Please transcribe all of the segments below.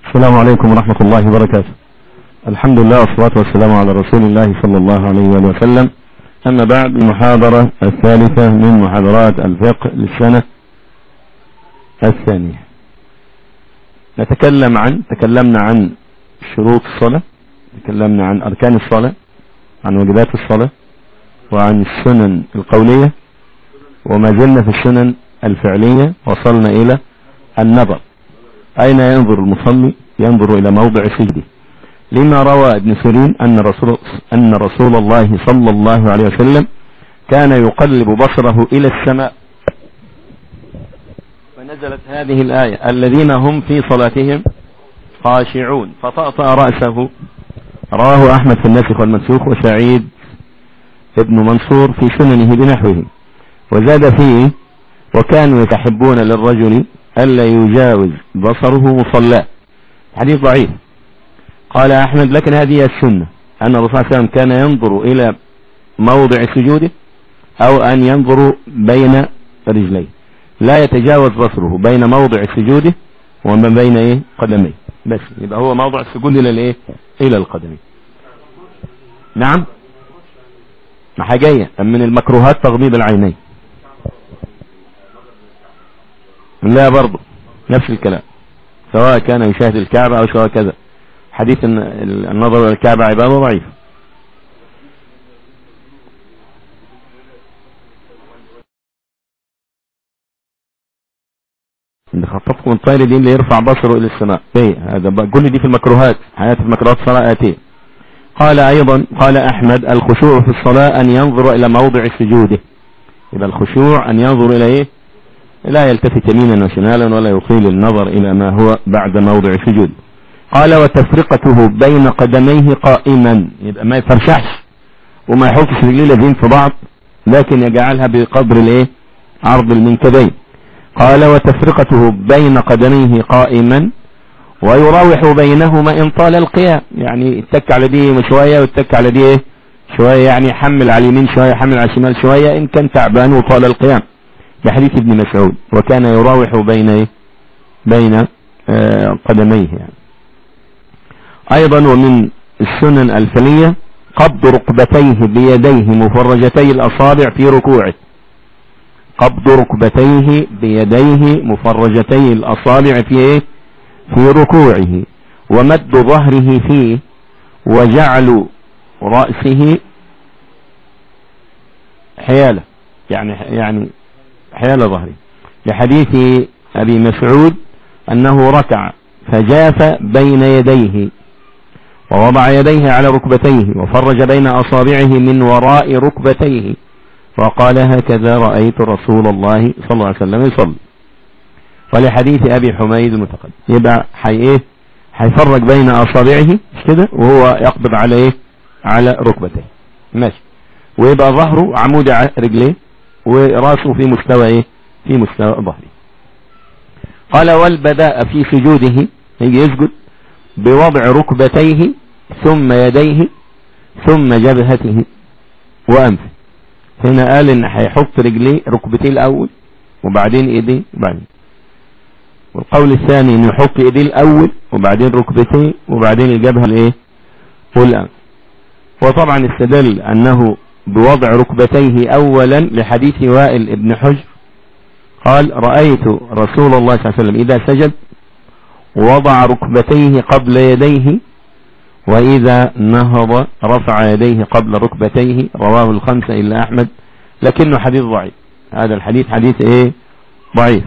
السلام عليكم ورحمة الله وبركاته الحمد لله والصلاة والسلام على رسول الله صلى الله عليه وآله وسلم أما بعد المحاضرة الثالثة من محاضرات الفقه للسنة الثانية نتكلم عن تكلمنا عن شروط الصلاة تكلمنا عن أركان الصلاة عن واجبات الصلاة وعن السنن القولية وما زلنا في السنن الفعلية وصلنا إلى النظر أين ينظر المصلي ينظر إلى موضع سجده لما روى ابن سيرين أن رسول, أن رسول الله صلى الله عليه وسلم كان يقلب بصره إلى السماء فنزلت هذه الآية الذين هم في صلاتهم خاشعون فطأطأ رأسه رواه أحمد في الناسخ والمنسوخ وسعيد ابن منصور في سننه بنحوه وزاد فيه وكانوا يتحبون للرجل ألا يجاوز بصره مصلاه حديث ضعيف قال أحمد لكن هذه هي السنة أن الرسول صلى الله عليه وسلم كان ينظر إلى موضع سجوده أو أن ينظر بين رجليه لا يتجاوز بصره بين موضع سجوده وما بين إيه قدميه بس يبقى هو موضع السجود إلى الإيه إلى القدمين نعم ما حاجية من المكروهات تغميض العينين لا برضه نفس الكلام سواء كان يشاهد الكعبة أو سواء كذا حديث النظر إلى الكعبة عبادة ضعيف اللي خطفكم الطائر دي اللي يرفع بصره إلى السماء ايه هذا كل دي في المكروهات حياة المكروهات صلاة آتيه قال أيضا قال أحمد الخشوع في الصلاة أن ينظر إلى موضع سجوده يبقى الخشوع أن ينظر إلى إيه لا يلتفت يمينا وشمالا ولا يطيل النظر إلى ما هو بعد موضع سجود قال وتفرقته بين قدميه قائما يبقى ما يفرشحش وما يحطش رجليه لازين في بعض لكن يجعلها بقدر الايه عرض المنكبين قال وتفرقته بين قدميه قائما ويراوح بينهما ان طال القيام يعني يتك على دي شوية ويتك على دي ايه شوية يعني يحمل على اليمين شوية يحمل على الشمال شوية ان كان تعبان وطال القيام بحديث ابن مسعود وكان يراوح بين ايه بين آه قدميه يعني ايضا ومن السنن الفلية قبض ركبتيه بيديه مفرجتي الاصابع في ركوعه قبض ركبتيه بيديه مفرجتي الاصابع في ايه في ركوعه ومد ظهره فيه وجعل رأسه حيالة يعني يعني حيال ظهره لحديث ابي مسعود انه ركع فجاف بين يديه ووضع يديه على ركبتيه وفرج بين أصابعه من وراء ركبتيه وقال هكذا رأيت رسول الله صلى الله عليه وسلم يصلي ولحديث أبي حميد المتقدم يبقى حي إيه هيفرج بين أصابعه مش كده وهو يقبض على إيه على ركبتيه ماشي ويبقى ظهره عمود رجليه وراسه في مستوى إيه في مستوى ظهره قال والبداء في سجوده يجي يسجد بوضع ركبتيه ثم يديه ثم جبهته وأنفه هنا قال ان هيحط رجليه ركبتيه الاول وبعدين ايديه وبعدين والقول الثاني انه يحط ايديه الاول وبعدين ركبتيه وبعدين الجبهه الايه والانف وطبعا استدل انه بوضع ركبتيه اولا لحديث وائل ابن حجر قال رأيت رسول الله صلى الله عليه وسلم اذا سجد وضع ركبتيه قبل يديه وإذا نهض رفع يديه قبل ركبتيه رواه الخمسة إلا أحمد لكنه حديث ضعيف هذا الحديث حديث إيه ضعيف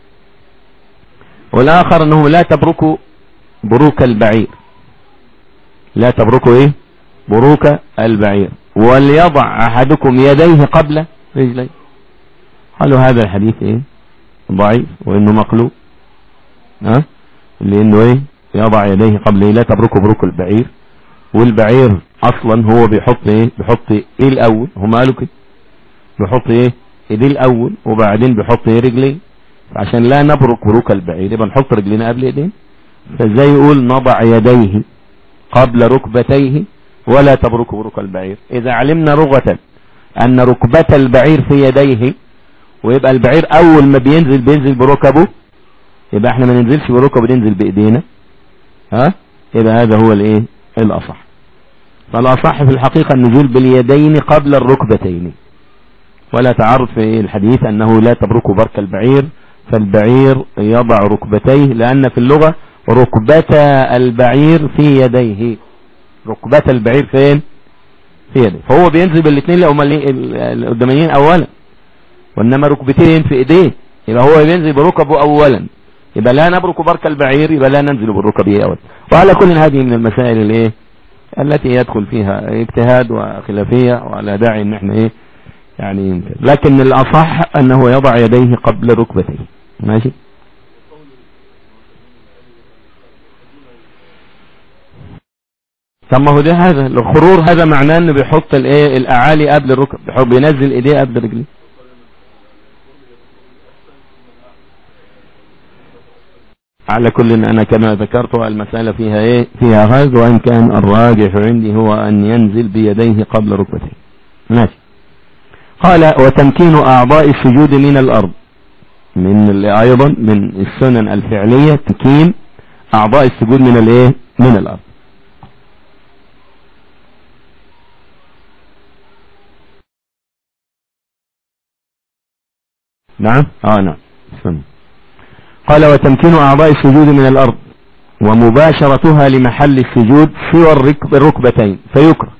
والآخر أنه لا تبركوا بروك البعير لا تبركوا إيه بروك البعير وليضع أحدكم يديه قبل رجليه قالوا هذا الحديث إيه ضعيف وإنه مقلوب ها أه؟ لانه ايه يضع يديه قبل ايه لا تبركه بروك البعير والبعير اصلا هو بيحط ايه بيحط ايه الاول هم قالوا كده بيحط ايه ايديه الاول وبعدين بيحط ايه رجليه عشان لا نبرك بروك البعير يبقى نحط رجلينا قبل ايديه فازاي يقول نضع يديه قبل ركبتيه ولا تبرك بروك البعير اذا علمنا رغة ان ركبة البعير في يديه ويبقى البعير اول ما بينزل بينزل بركبه يبقى احنا ما ننزلش بركبه ننزل بايدينا ها يبقى هذا هو الايه الاصح فالاصح في الحقيقة النزول باليدين قبل الركبتين ولا تعرض في الحديث انه لا تبرك برك البعير فالبعير يضع ركبتيه لان في اللغة ركبة البعير في يديه ركبة البعير فين في يديه فهو بينزل بالاثنين القداميين اولا وانما ركبتين في ايديه يبقى هو بينزل بركبه اولا يبقى لا نبرك برك البعير يبقى لا ننزل بالركب اولا وعلى كل هذه من المسائل الايه التي يدخل فيها اجتهاد وخلافية ولا داعي ان احنا ايه يعني يمكن لكن الاصح انه يضع يديه قبل ركبتيه ماشي ثم هو ده هذا الخرور هذا معناه انه بيحط الايه الاعالي قبل الركب بينزل ايديه قبل رجليه على كل انا كما ذكرت المسألة فيها ايه فيها هذا وان كان الراجح عندي هو ان ينزل بيديه قبل ركبتيه ماشي قال وتمكين اعضاء السجود من الارض من ايضا من السنن الفعلية تمكين اعضاء السجود من الايه من الارض نعم اه نعم سنة قال وتمكين أعضاء السجود من الأرض ومباشرتها لمحل السجود سوى الركبتين فيكره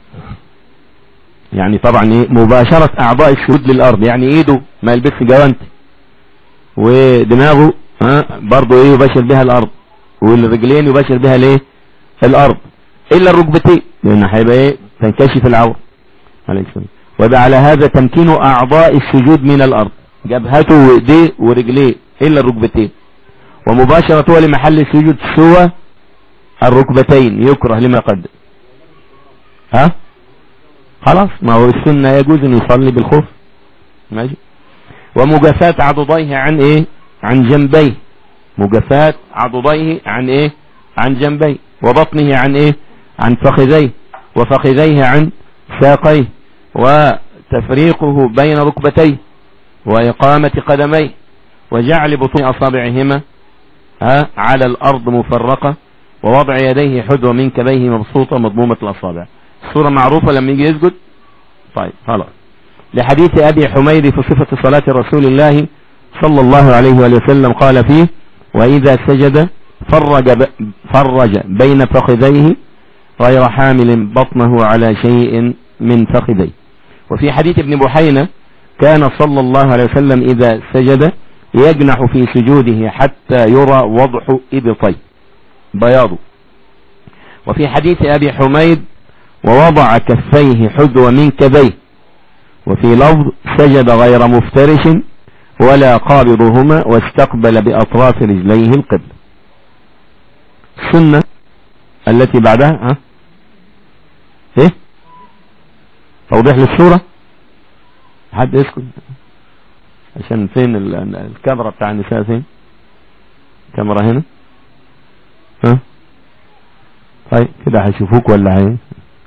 يعني طبعا ايه مباشرة أعضاء السجود للأرض يعني إيده ما يلبسش جوانت ودماغه ها برضه ايه يباشر بها الأرض والرجلين يباشر بها الايه الأرض إلا الركبتين لأن هيبقى ايه تنكشف العور عليه السلام وده على هذا تمكين أعضاء السجود من الأرض جبهته وإيديه ورجليه إلا الركبتين ومباشرته لمحل السجود سوى الركبتين يكره لما قدم ها خلاص ما هو السنة يجوز ان يصلي بالخوف ماشي ومجافات عضديه عن ايه عن جنبيه مجافات عضديه عن ايه عن جنبيه وبطنه عن ايه عن فخذيه وفخذيه عن ساقيه وتفريقه بين ركبتيه وإقامة قدميه وجعل بطون أصابعهما على الأرض مفرقة ووضع يديه حذو من كبيه مبسوطة مضمومة الأصابع الصورة معروفة لما يجي يسجد طيب خلاص لحديث أبي حميد في صفة صلاة رسول الله صلى الله عليه وسلم قال فيه وإذا سجد فرج, فرج بين فخذيه غير حامل بطنه على شيء من فخذيه وفي حديث ابن بحينة كان صلى الله عليه وسلم إذا سجد يجنح في سجوده حتى يرى وضح إبطي بياضه وفي حديث أبي حميد ووضع كفيه حذو من كبيه وفي لفظ سجد غير مفترش ولا قابضهما واستقبل بأطراف رجليه القبل السنة التي بعدها ها ايه توضيح للصورة حد يسكت عشان فين الكاميرا بتاع النساء فين كاميرا هنا ها طيب كده هيشوفوك ولا هي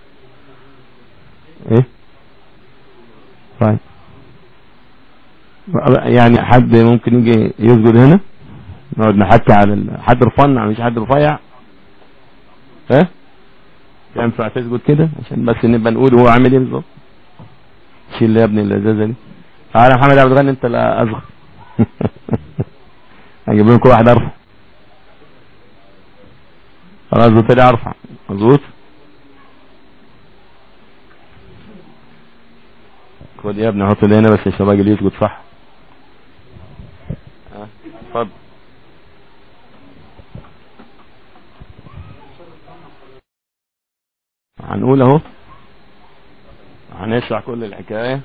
ايه طيب يعني حد ممكن يجي يسجد هنا نقعد نحكي على حد رفنع مش حد رفيع ها ينفع تسجد كده عشان بس نبقى نقول هو عامل ايه بالظبط شيل يا ابني الازازه دي تعالى يا محمد عبد الغني انت لا اصغر هجيب لكم واحد ارفع خلاص ده طلع ارفع مظبوط خد يا ابني حط ده هنا بس عشان الراجل يسجد صح اتفضل هنقول اهو هنشرح كل الحكايه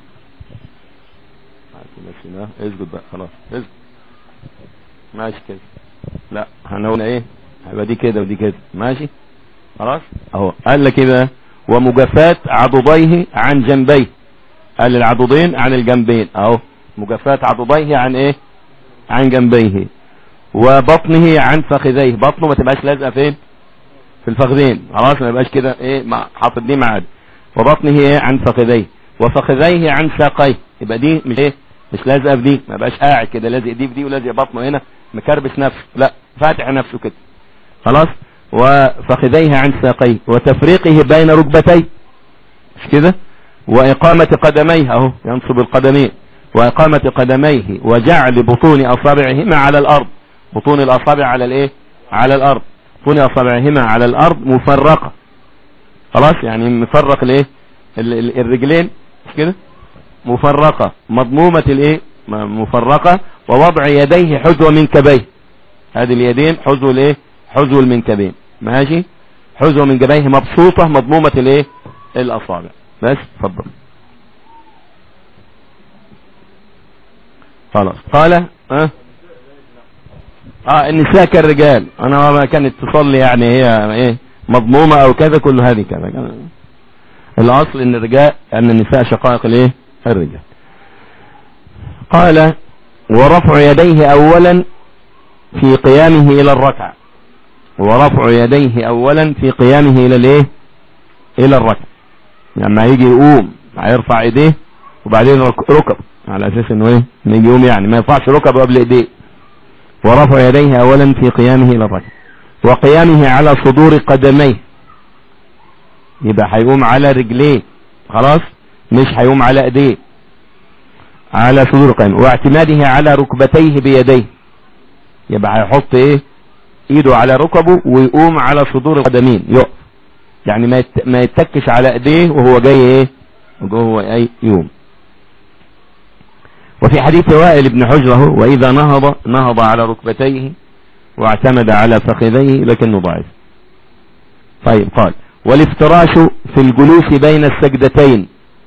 ماشي اسجد بقى خلاص اسجد ماشي كده لا هنقول ايه هيبقى دي كده ودي كده ماشي خلاص اهو قال لك ايه بقى ومجافات عضديه عن جنبيه قال العضدين عن الجنبين اهو مجافات عضديه عن ايه عن جنبيه وبطنه عن فخذيه بطنه ما تبقاش لازقه فين في الفخذين خلاص ما يبقاش كده ايه حاطط دي معاد وبطنه ايه عن فخذيه وفخذيه عن ساقيه يبقى دي مش ايه مش لازقه في دي ما بقاش قاعد كده لازق دي في دي ولازق بطنه هنا مكربس نفسه لا فاتح نفسه كده خلاص وفخذيه عن ساقيه وتفريقه بين ركبتيه مش كده وإقامة قدميه اهو ينصب القدمين وإقامة قدميه وجعل بطون أصابعهما على الأرض بطون الأصابع على الإيه على الأرض بطون أصابعهما على الأرض مفرقة خلاص يعني مفرق الإيه الرجلين مش كده مفرقة مضمومة الإيه مفرقة ووضع يديه حذو منكبيه هذه اليدين حذو الإيه حذو المنكبين ماشي حذو منكبيه مبسوطة مضمومة الإيه الأصابع بس تفضل خلاص قال اه اه النساء كالرجال انا ما كانت تصلي يعني هي ايه مضمومة او كذا كل هذه كذا الاصل ان الرجال ان النساء شقائق الايه الرجال قال ورفع يديه اولا في قيامه الى الركعة ورفع يديه اولا في قيامه الى الايه الى الركعة لما يجي يقوم هيرفع ايديه وبعدين ركب على اساس انه ايه من يوم يعني ما يرفعش ركبه قبل ايديه ورفع يديه اولا في قيامه الى الركعه وقيامه على صدور قدميه يبقى هيقوم على رجليه خلاص مش هيقوم على ايديه على صدور قدميه واعتماده على ركبتيه بيديه يبقى هيحط ايه ايده على ركبه ويقوم على صدور القدمين يقف يعني ما يتكش على ايديه وهو جاي ايه وهو اي يوم وفي حديث وائل بن حجره وإذا نهض نهض على ركبتيه واعتمد على فخذيه لكنه ضعيف طيب قال والافتراش في الجلوس بين السجدتين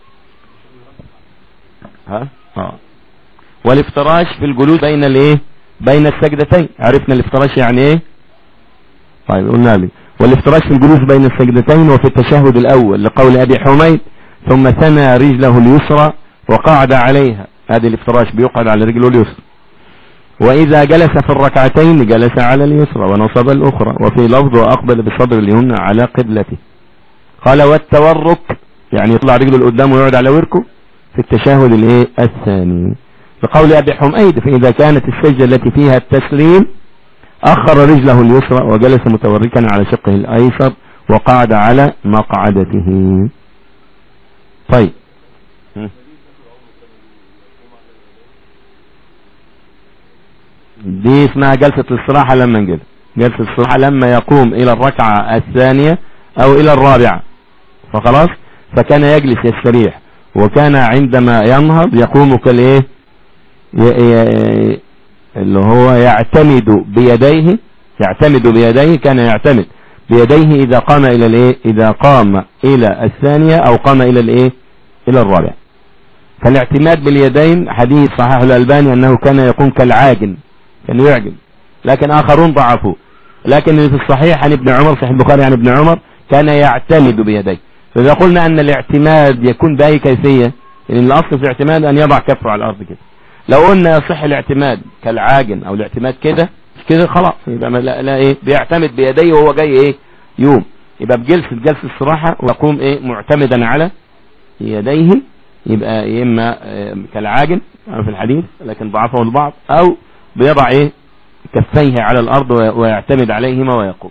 ها ها والافتراش في الجلوس بين الايه بين السجدتين عرفنا الافتراش يعني ايه طيب قلنا لي والافتراش في الجلوس بين السجدتين وفي التشهد الاول لقول ابي حميد ثم ثنى رجله اليسرى وقعد عليها هذه الافتراش بيقعد على رجله اليسرى وإذا جلس في الركعتين جلس على اليسرى ونصب الأخرى وفي لفظ وأقبل بصدر اليمنى على قبلته قال والتورك يعني يطلع رجله لقدام ويقعد على وركه في التشهد الايه الثاني بقول أبي حميد فإذا كانت السجدة التي فيها التسليم أخر رجله اليسرى وجلس متوركا على شقه الأيسر وقعد على مقعدته طيب دي اسمها جلسة الاستراحة لما نجد جلسة الاستراحة لما يقوم الى الركعة الثانية او الى الرابعة فخلاص فكان يجلس يستريح وكان عندما ينهض يقوم كالايه اللي هو يعتمد بيديه يعتمد بيديه كان يعتمد بيديه اذا قام الى الايه اذا قام الى الثانية او قام الى الايه الى الرابعة فالاعتماد باليدين حديث صحيح الالباني انه كان يقوم كالعاجن كان يعجب لكن آخرون ضعفوا لكن في الصحيح عن ابن عمر صحيح البخاري عن ابن عمر كان يعتمد بيديه فإذا قلنا أن الاعتماد يكون بأي كيفية يعني الأصل في الاعتماد أن يضع كفه على الأرض كده لو قلنا يصح الاعتماد كالعاجن أو الاعتماد كده كده خلاص يبقى لا, لا إيه بيعتمد بيديه وهو جاي إيه يوم يبقى بجلسة جلسة الصراحة ويقوم إيه معتمدا على يديه يبقى إما آه، كالعاجن في الحديث لكن ضعفه البعض أو بيضع ايه كفيه على الارض ويعتمد عليهما ويقوم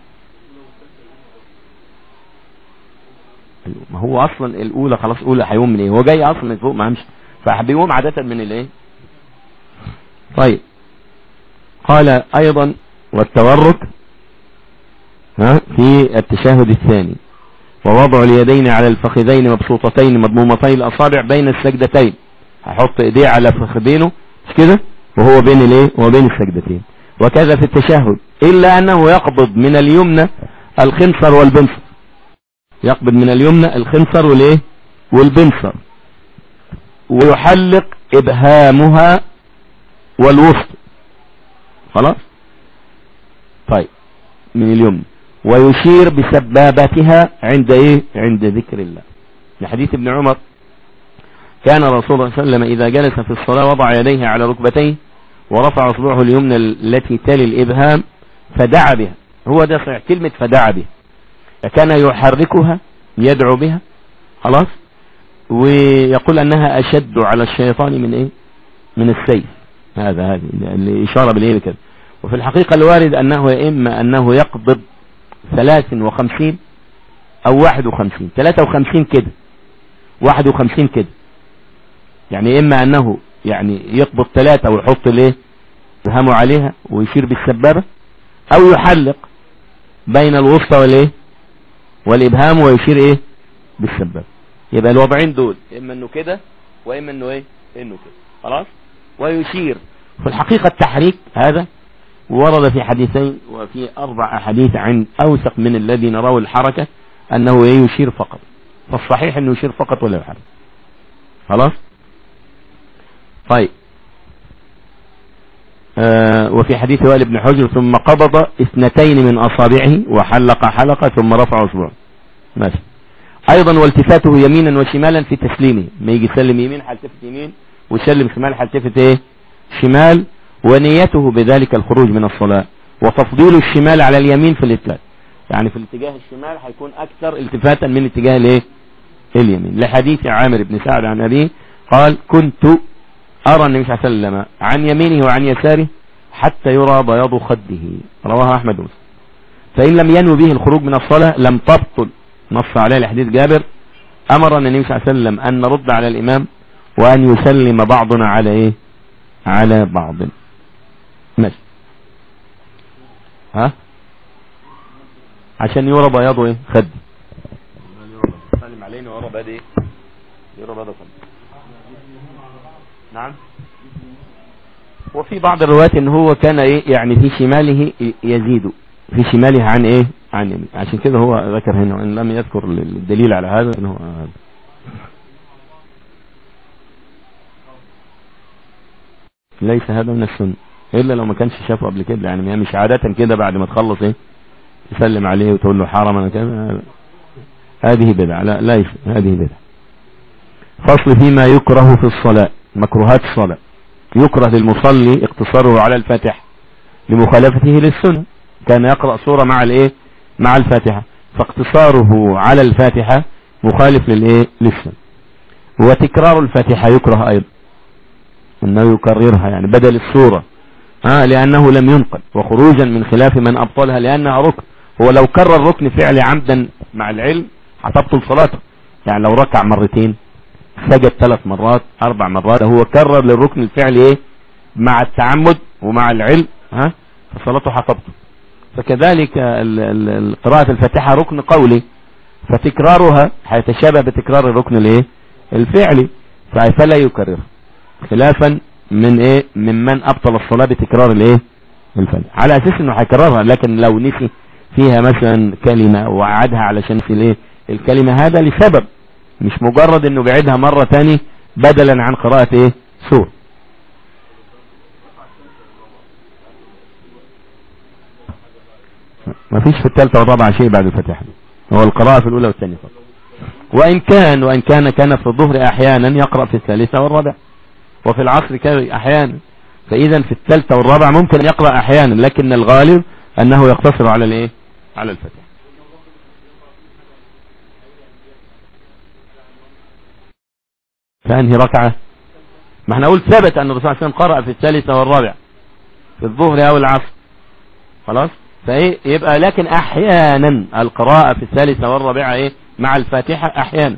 أيوه، ما هو اصلا الاولى خلاص اولى هيقوم من ايه هو جاي اصلا من فوق ما همش فبيقوم عادة من الايه طيب قال ايضا والتورك ها في التشهد الثاني ووضع اليدين على الفخذين مبسوطتين مضمومتي الاصابع بين السجدتين هحط ايديه على فخذينه مش كده وهو بين الايه وبين السجدتين وكذا في التشهد الا انه يقبض من اليمنى الخنصر والبنصر يقبض من اليمنى الخنصر والايه والبنصر ويحلق ابهامها والوسط خلاص طيب من اليمنى ويشير بسبابتها عند ايه عند ذكر الله لحديث ابن عمر كان رسول الله صلى الله عليه وسلم إذا جلس في الصلاة وضع يديه على ركبتيه ورفع اصبعه اليمنى التي تلي الإبهام فدعا بها هو ده صحيح كلمة فدعا بها كان يحركها يدعو بها خلاص ويقول أنها أشد على الشيطان من إيه من السيف هذا هذه الإشارة بالإيه كده وفي الحقيقة الوارد أنه إما أنه يقبض ثلاث وخمسين او واحد وخمسين ثلاثة وخمسين كده واحد وخمسين كده يعني اما انه يعني يقبض ثلاثة ويحط ليه يهمه عليها ويشير بالسبابة او يحلق بين الوسطى والايه والابهام ويشير ايه بالسبابة يبقى الوضعين دول اما انه كده واما انه ايه انه كده خلاص ويشير في الحقيقة التحريك هذا ورد في حديثين وفي اربع احاديث عن اوثق من الذين رووا الحركة انه ايه يشير فقط فالصحيح انه يشير فقط ولا يحرك خلاص طيب آه وفي حديث وائل بن حجر ثم قبض اثنتين من اصابعه وحلق حلقة ثم رفع اصبعه ماشي ايضا والتفاته يمينا وشمالا في تسليمه ما يجي يسلم يمين حلتفت يمين ويسلم شمال حلتفت ايه شمال ونيته بذلك الخروج من الصلاة وتفضيل الشمال على اليمين في الاتلاف يعني في الاتجاه الشمال هيكون اكثر التفاتا من اتجاه الايه اليمين لحديث عامر بن سعد عن ابيه قال كنت ارى النبي صلى الله عليه وسلم عن يمينه وعن يساره حتى يرى بياض خده رواه احمد ومسلم فان لم ينوي به الخروج من الصلاة لم تبطل نص عليه لحديث جابر امرنا النبي صلى الله عليه وسلم ان نرد على الامام وان يسلم بعضنا على ايه على بعض ماشي ها عشان يرى بياضه ايه خد سلم علينا ويرى بياض ايه يرى بياضه خد نعم وفي بعض الروايات ان هو كان ايه يعني في شماله يزيد في شماله عن ايه عن يمين عشان كده هو ذكر هنا وان لم يذكر الدليل على هذا انه هذا ليس هذا من السنة الا لو ما كانش شافه قبل كده يعني مش عادة كده بعد ما تخلص ايه تسلم عليه وتقول له حرم انا كذا هذه بدعة لا ليس هذه بدعة فصل فيما يكره في الصلاة مكروهات الصلاة يكره للمصلي اقتصاره على الفاتحة لمخالفته للسنة كان يقرأ سورة مع الايه مع الفاتحة فاقتصاره على الفاتحة مخالف للايه للسنة وتكرار الفاتحة يكره ايضا انه يكررها يعني بدل السورة آه لانه لم ينقل وخروجا من خلاف من ابطلها لانها ركن هو لو كرر ركن فعل عمدا مع العلم هتبطل صلاته يعني لو ركع مرتين سجد ثلاث مرات اربع مرات هو كرر للركن الفعلي ايه مع التعمد ومع العلم ها فصلاته هتبطل فكذلك قراءة الفاتحة ركن قولي فتكرارها هيتشابه بتكرار الركن الايه الفعلي فلا يكرر خلافا من ايه ممن ابطل الصلاة بتكرار الايه الفاتحة على اساس انه هيكررها لكن لو نسي فيها مثلا كلمة وعادها علشان في الايه الكلمة هذا لسبب مش مجرد انه بعيدها مرة تاني بدلا عن قراءة ايه سور ما فيش في الثالثة والرابعة شيء بعد الفتح هو القراءة في الاولى والثانية فقط وان كان وان كان كان في الظهر احيانا يقرأ في الثالثة والرابعة وفي العصر كان احيانا فاذا في الثالثة والرابعة ممكن يقرأ احيانا لكن الغالب انه يقتصر على الايه على الفتح فانهي ركعة ما احنا قلت ثبت ان الرسول صلى الله عليه وسلم قرأ في الثالثة والرابعة في الظهر او العصر خلاص فايه يبقى لكن احيانا القراءة في الثالثة والرابعة ايه مع الفاتحة احيانا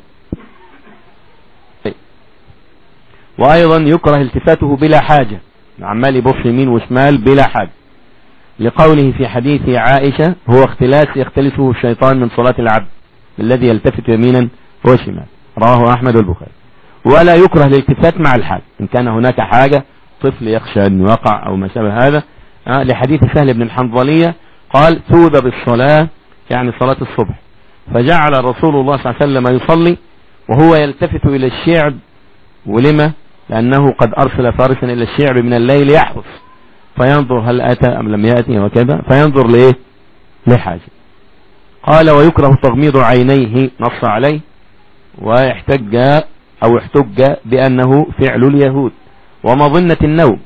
وايضا يكره التفاته بلا حاجة عمال يبص يمين وشمال بلا حاجة لقوله في حديث عائشة هو اختلاس يختلسه الشيطان من صلاة العبد الذي يلتفت يمينا وشمال رواه احمد والبخاري ولا يكره الالتفات مع الحال ان كان هناك حاجة طفل يخشى ان يقع او ما شابه هذا آه لحديث سهل بن الحنظلية قال ثوب بالصلاة يعني صلاة الصبح فجعل رسول الله صلى الله عليه وسلم يصلي وهو يلتفت الى الشعب ولما لانه قد ارسل فارسا الى الشعب من الليل يحرس فينظر هل اتى ام لم يأتي وكذا فينظر لايه لحاجة قال ويكره تغميض عينيه نص عليه ويحتج او احتج بانه فعل اليهود ومظنة النوم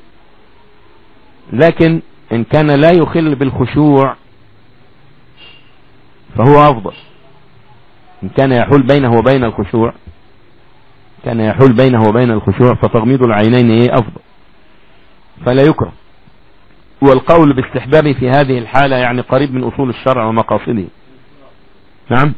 لكن ان كان لا يخل بالخشوع فهو افضل ان كان يحول بينه وبين الخشوع كان يحول بينه وبين الخشوع فتغميض العينين ايه افضل فلا يكره والقول باستحبابه في هذه الحالة يعني قريب من أصول الشرع ومقاصده نعم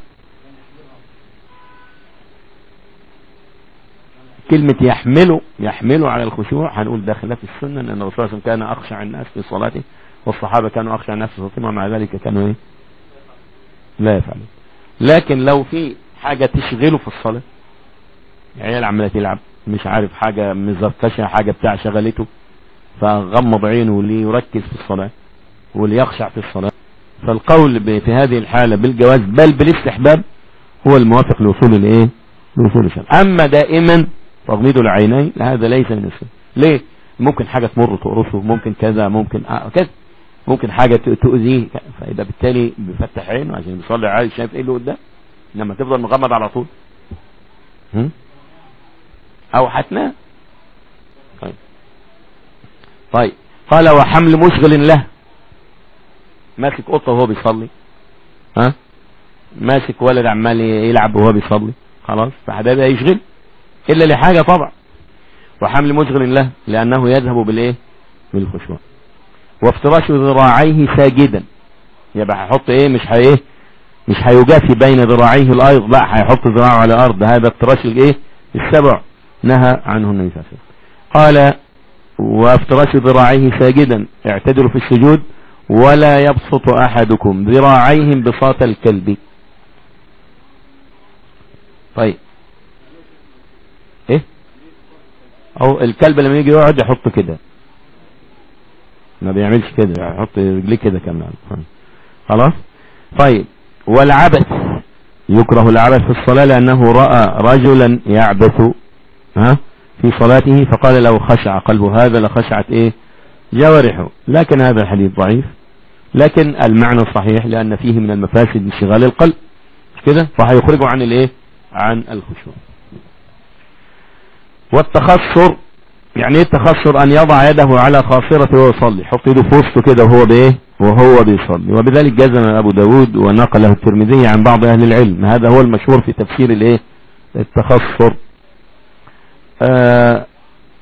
كلمة يحمله يحمله على الخشوع هنقول داخلة في السنة أن الرسول صلى الله عليه وسلم كان أخشع الناس في صلاته والصحابة كانوا أخشع الناس في صلاتهم ومع ذلك كانوا إيه لا يفعلون لكن لو في حاجة تشغله في الصلاة عيال عمالة تلعب مش عارف حاجة مزركشة حاجة بتاع شغلته فغمض عينه ليركز في الصلاة وليخشع في الصلاة فالقول في هذه الحالة بالجواز بل بالاستحباب هو الموافق لوصول الايه لوصول الشرع اما دائما تغميض العينين هذا ليس من السنة ليه ممكن حاجة تمر تقرصه ممكن كذا ممكن آه كذا ممكن حاجة تؤذيه فيبقى بالتالي بيفتح عينه عشان بيصلي عادي شايف ايه اللي قدام لما تفضل مغمض على طول هم؟ او هتنام طيب طيب قال وحمل مشغل له ماسك قطة وهو بيصلي ها ماسك ولد عمال يلعب وهو بيصلي خلاص فده بقى يشغل الا لحاجة طبعا وحمل مشغل له لانه يذهب بالايه بالخشوع وافتراش ذراعيه ساجدا يبقى هيحط ايه مش هي مش هيجافي بين ذراعيه الايض لا هيحط ذراعه على الارض هذا افتراش الايه السبع نهى عنه النبي صلى الله عليه وسلم قال وافتراش ذراعيه ساجدا اعتدلوا في السجود ولا يبسط احدكم ذراعيه بساط الكلب طيب ايه او الكلب لما يجي يقعد يحط كده ما بيعملش كده يحط رجليه كده كمان خلاص طيب والعبث يكره العبث في الصلاة لأنه رأى رجلا يعبث ها في صلاته فقال لو خشع قلبه هذا لخشعت ايه جوارحه لكن هذا الحديث ضعيف لكن المعنى الصحيح لأن فيه من المفاسد انشغال القلب مش كده فهيخرجه عن الايه عن الخشوع والتخصر يعني ايه التخصر ان يضع يده على خاصرته وهو يصلي يحط يده في وسطه كده وهو بايه وهو بيصلي وبذلك جزم ابو داود ونقله الترمذي عن بعض اهل العلم هذا هو المشهور في تفسير الايه التخصر آه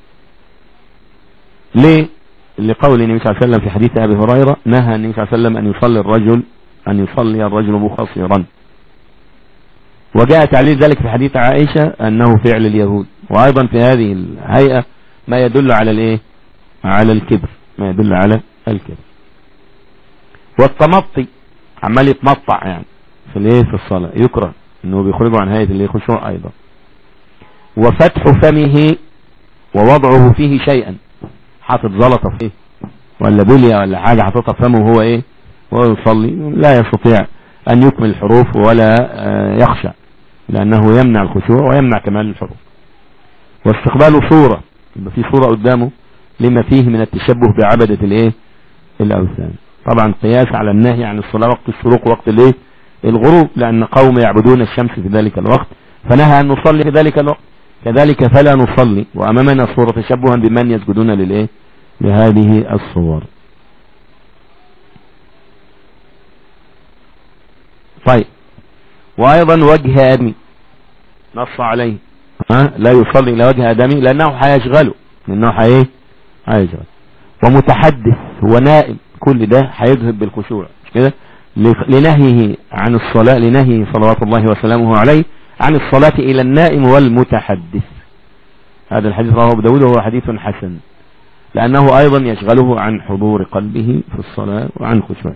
ليه لقول النبي صلى الله عليه وسلم في حديث ابي هريره نهى النبي صلى الله عليه وسلم ان يصلي الرجل ان يصلي الرجل مخصرا وجاء تعليل ذلك في حديث عائشة انه فعل اليهود وايضا في هذه الهيئة ما يدل على الايه على الكبر ما يدل على الكبر والتمطي عمال يتمطع يعني في الايه في الصلاة يكره انه بيخرجه عن هيئة اللي خشوع ايضا وفتح فمه ووضعه فيه شيئا حاطط زلطة فيه ولا بلية ولا حاجة حاططها في فمه وهو ايه وهو يصلي لا يستطيع ان يكمل الحروف ولا يخشى لانه يمنع الخشوع ويمنع كمال الحروف واستقبال صورة يبقى في صورة قدامه لما فيه من التشبه بعبدة الايه الاوثان طبعا قياس على النهي عن الصلاة وقت الشروق وقت الايه الغروب لان قوم يعبدون الشمس في ذلك الوقت فنهى ان نصلي في ذلك الوقت كذلك فلا نصلي وامامنا صورة تشبها بمن يسجدون للايه لهذه الصور طيب وايضا وجه ادمي نص عليه ها لا يصلي الى وجه ادمي لانه هيشغله لانه هي هيشغل ومتحدث ونائم كل ده هيذهب بالخشوع مش كده لنهيه عن الصلاة لنهي صلوات الله وسلامه عليه عن الصلاة الى النائم والمتحدث هذا الحديث رواه ابو داود وهو حديث حسن لانه ايضا يشغله عن حضور قلبه في الصلاة وعن خشوعه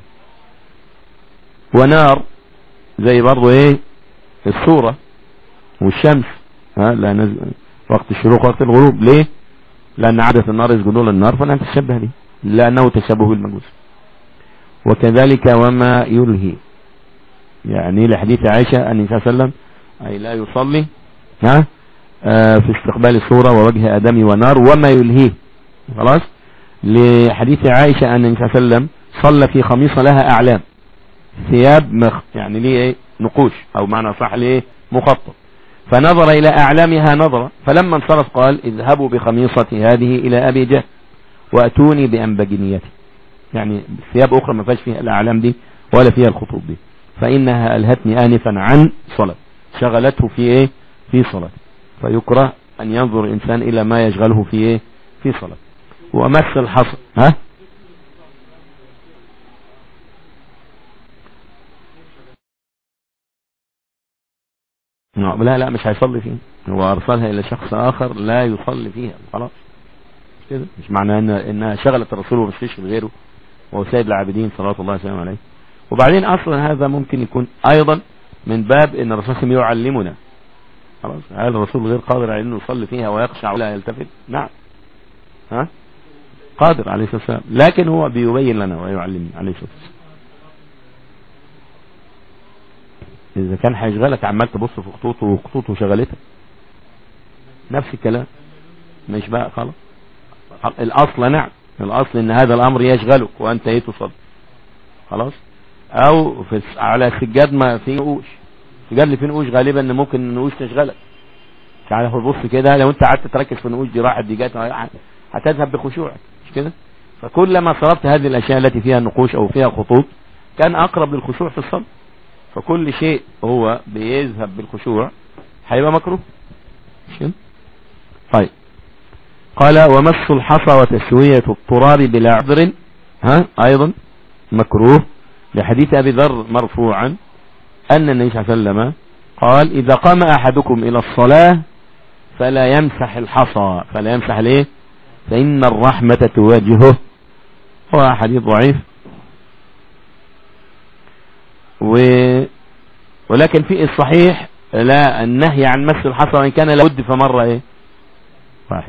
ونار زي برضو ايه الصورة والشمس ها لا وقت الشروق وقت الغروب ليه لان عادة النار يسجدون للنار فلا تشبه به لانه تشبه بالمجوس وكذلك وما يلهي يعني لحديث عائشة ان صلى الله عليه وسلم اي لا يصلي ها آه في استقبال الصورة ووجه ادمي ونار وما يلهيه خلاص لحديث عائشة ان صلى الله عليه وسلم صلى في خميصة لها اعلام ثياب مخ يعني ليه ايه نقوش او معنى صح ليه مخطط فنظر الى اعلامها نظرة فلما انصرف قال اذهبوا بخميصتي هذه الى ابي جهل واتوني بانبجنيتي يعني ثياب اخرى ما فيهاش فيها الاعلام دي ولا فيها الخطوط دي فانها الهتني انفا عن صلاة شغلته في ايه في صلاة فيكره ان ينظر الانسان الى ما يشغله في ايه في صلاة ومس الحصى ها لا لا مش هيصلي فيه هو ارسلها الى شخص اخر لا يصلي فيها خلاص مش كده مش معناه ان انها شغلت الرسول ومش تشغل غيره وهو سيد العابدين صلى الله عليه عليه وبعدين اصلا هذا ممكن يكون ايضا من باب ان الرسول صلى يعلمنا خلاص هل الرسول غير قادر على انه يصلي فيها ويخشع ولا يلتفت نعم ها قادر عليه الصلاه والسلام لكن هو بيبين لنا ويعلمنا عليه الصلاه والسلام اذا كان هيشغلك عمال تبص في خطوطه وخطوطه شغلتك نفس الكلام مش بقى خلاص الاصل نعم الاصل ان هذا الامر يشغلك وانت ايه تصلي خلاص او في على السجاد ما في نقوش السجاد اللي فيه نقوش غالبا ان ممكن النقوش تشغلك تعالى بص كده لو انت قعدت تركز في النقوش دي راحت دي جت هتذهب بخشوعك مش كده فكلما صرفت هذه الاشياء التي فيها نقوش او فيها خطوط كان اقرب للخشوع في الصلاه فكل شيء هو بيذهب بالخشوع هيبقى مكروه مش كده طيب قال ومس الحصى وتسوية التراب بلا عذر ها ايضا مكروه لحديث ابي ذر مرفوعا ان النبي صلى الله عليه وسلم قال اذا قام احدكم الى الصلاة فلا يمسح الحصى فلا يمسح ليه فان الرحمة تواجهه هو حديث ضعيف و ولكن في الصحيح لا النهي عن مس الحصى وان كان لابد فمرة ايه واحد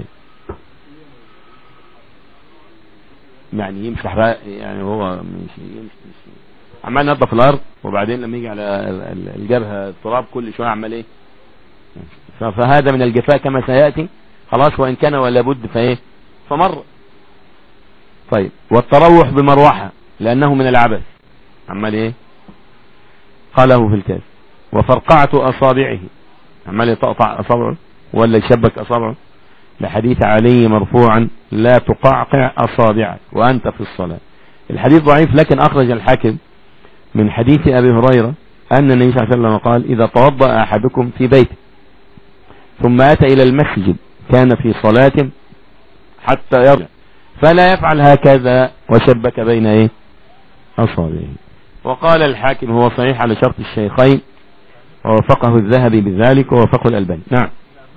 يعني يمسح يعني هو مش يمسح عمال ينظف الارض وبعدين لما يجي على الجبهه التراب كل شويه عمال ايه فهذا من الجفاء كما سياتي خلاص وان كان ولا بد فايه فمر طيب والتروح بمروحه لانه من العبث عمال ايه قاله في الكاس وفرقعه اصابعه عمال يتقطع اصابعه ولا يشبك اصابعه لحديث علي مرفوعا لا تقعقع أصابعك وأنت في الصلاة الحديث ضعيف لكن أخرج الحاكم من حديث أبي هريرة أن النبي صلى الله عليه وسلم قال إذا توضأ أحدكم في بيته ثم أتى إلى المسجد كان في صلاة حتى يرجع فلا يفعل هكذا وشبك بين إيه أصابعه وقال الحاكم هو صحيح على شرط الشيخين ووفقه الذهبي بذلك ووفقه الألباني نعم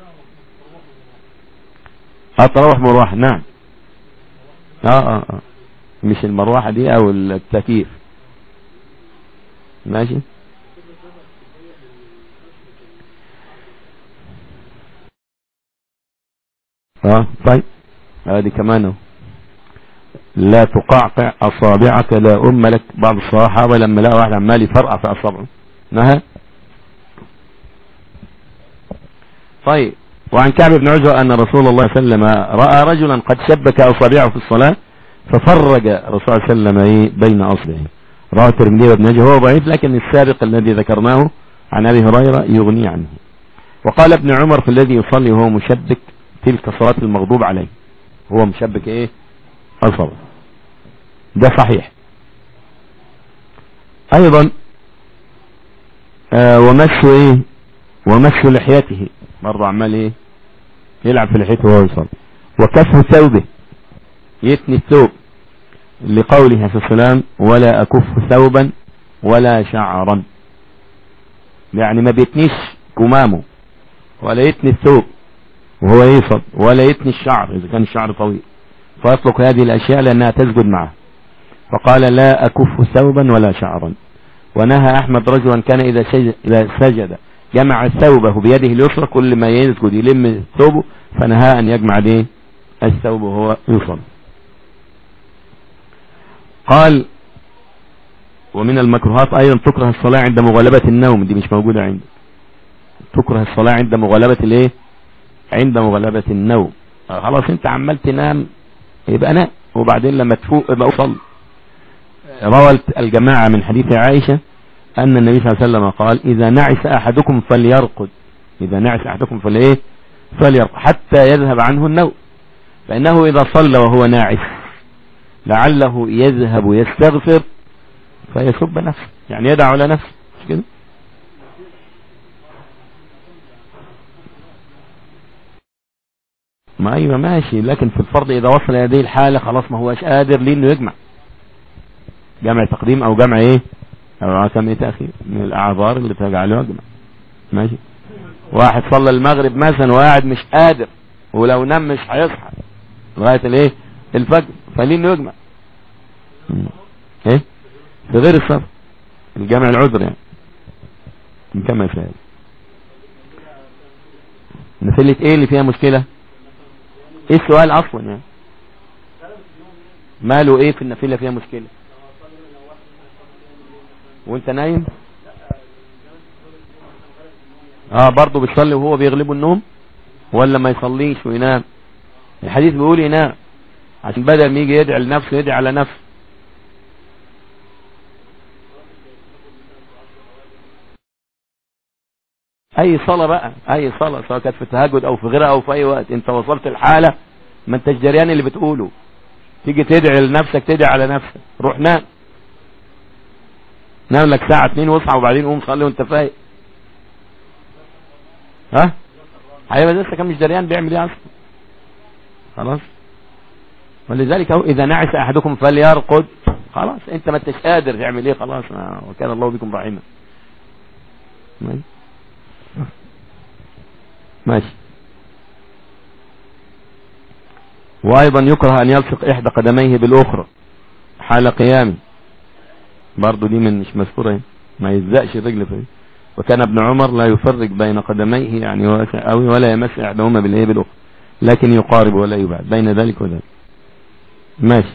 التراوح مروحة نعم اه اه اه مش المروحة دي او التكييف ماشي اه طيب هذه كمان لا تقعقع اصابعك لا ام لك بعض الصحابه لما لقى واحد عمال يفرقع في اصابعه نهى طيب وعن كعب بن عجوة أن رسول الله صلى الله عليه وسلم رأى رجلا قد شبك أصابعه في الصلاة ففرج الرسول صلى الله عليه وسلم بين أصبعه رواه الترمذي وابن ماجه هو ضعيف لكن السابق الذي ذكرناه عن أبي هريرة يغني عنه وقال ابن عمر في الذي يصلي وهو مشبك تلك صلاة المغضوب عليه هو مشبك ايه أصبع ده صحيح أيضا آه ومس ايه ومس لحيته برضه عمال ايه يلعب في لحيته وهو يصلي وكف ثوبه يتني الثوب لقوله عليه السلام ولا أكف ثوبا ولا شعرا يعني ما بيتنيش كمامه ولا يتني الثوب وهو يصد ولا يتني الشعر إذا كان الشعر طويل فيطلق هذه الأشياء لأنها تسجد معه فقال لا أكف ثوبا ولا شعرا ونهى أحمد رجلا كان إذا سجد جمع ثوبه بيده اليسرى كل ما يسجد يلم ثوبه فنهى أن يجمع دين الثوب وهو يصلي قال ومن المكروهات ايضا تكره الصلاة عند مغالبة النوم دي مش موجودة عندي تكره الصلاة عند مغالبة الايه عند مغالبة النوم خلاص انت عمال تنام يبقى نام وبعدين لما تفوق يبقى اصل روى الجماعة من حديث عائشة ان النبي صلى الله عليه وسلم قال اذا نعس احدكم فليرقد اذا نعس احدكم فليه فليرقد حتى يذهب عنه النوم فانه اذا صلى وهو ناعس لعله يذهب يستغفر فيسب نفسه يعني يدعو على نفسه مش كده ما ايوه ماشي لكن في الفرض اذا وصل الى هذه الحالة خلاص ما هوش قادر ليه انه يجمع جمع تقديم او جمع ايه او كم ايه تأخير من الاعذار اللي تجعله يجمع ماشي واحد صلى المغرب مثلا وقاعد مش قادر ولو نام مش هيصحى لغايه الايه الفجر فليه انه يجمع ايه في غير السفر الجامع العذر يعني نكمل في هذا نفلة ايه اللي فيها مشكلة ايه السؤال اصلا يعني ماله ايه في النافلة فيها مشكلة وانت نايم اه برضه بيصلي وهو بيغلبه النوم ولا ما يصليش وينام الحديث بيقول ينام عشان بدل ما يجي يدعي لنفسه يدعي على نفسه اي صلاة بقى اي صلاة سواء كانت في التهجد او في غيرها او في اي وقت انت وصلت الحالة ما انتش جريان اللي بتقوله تيجي تدعي لنفسك تدعي على نفسك روح نام نام لك ساعة اتنين واصحى وبعدين قوم صلي وانت فايق ها هيبقى لسه كان مش دريان بيعمل ايه اصلا خلاص ولذلك اهو اذا نعس احدكم فليرقد خلاص انت ما انتش قادر تعمل ايه خلاص وكان الله بكم رحيما ماشي ماشي وايضا يكره ان يلصق احدى قدميه بالاخرى حال قيامه برضو دي من مش مذكوره ما يلزقش الرجل فيه وكان ابن عمر لا يفرق بين قدميه يعني واسع قوي ولا يمس احدهما بالايه بالاخرى لكن يقارب ولا يبعد بين ذلك وذلك ماشي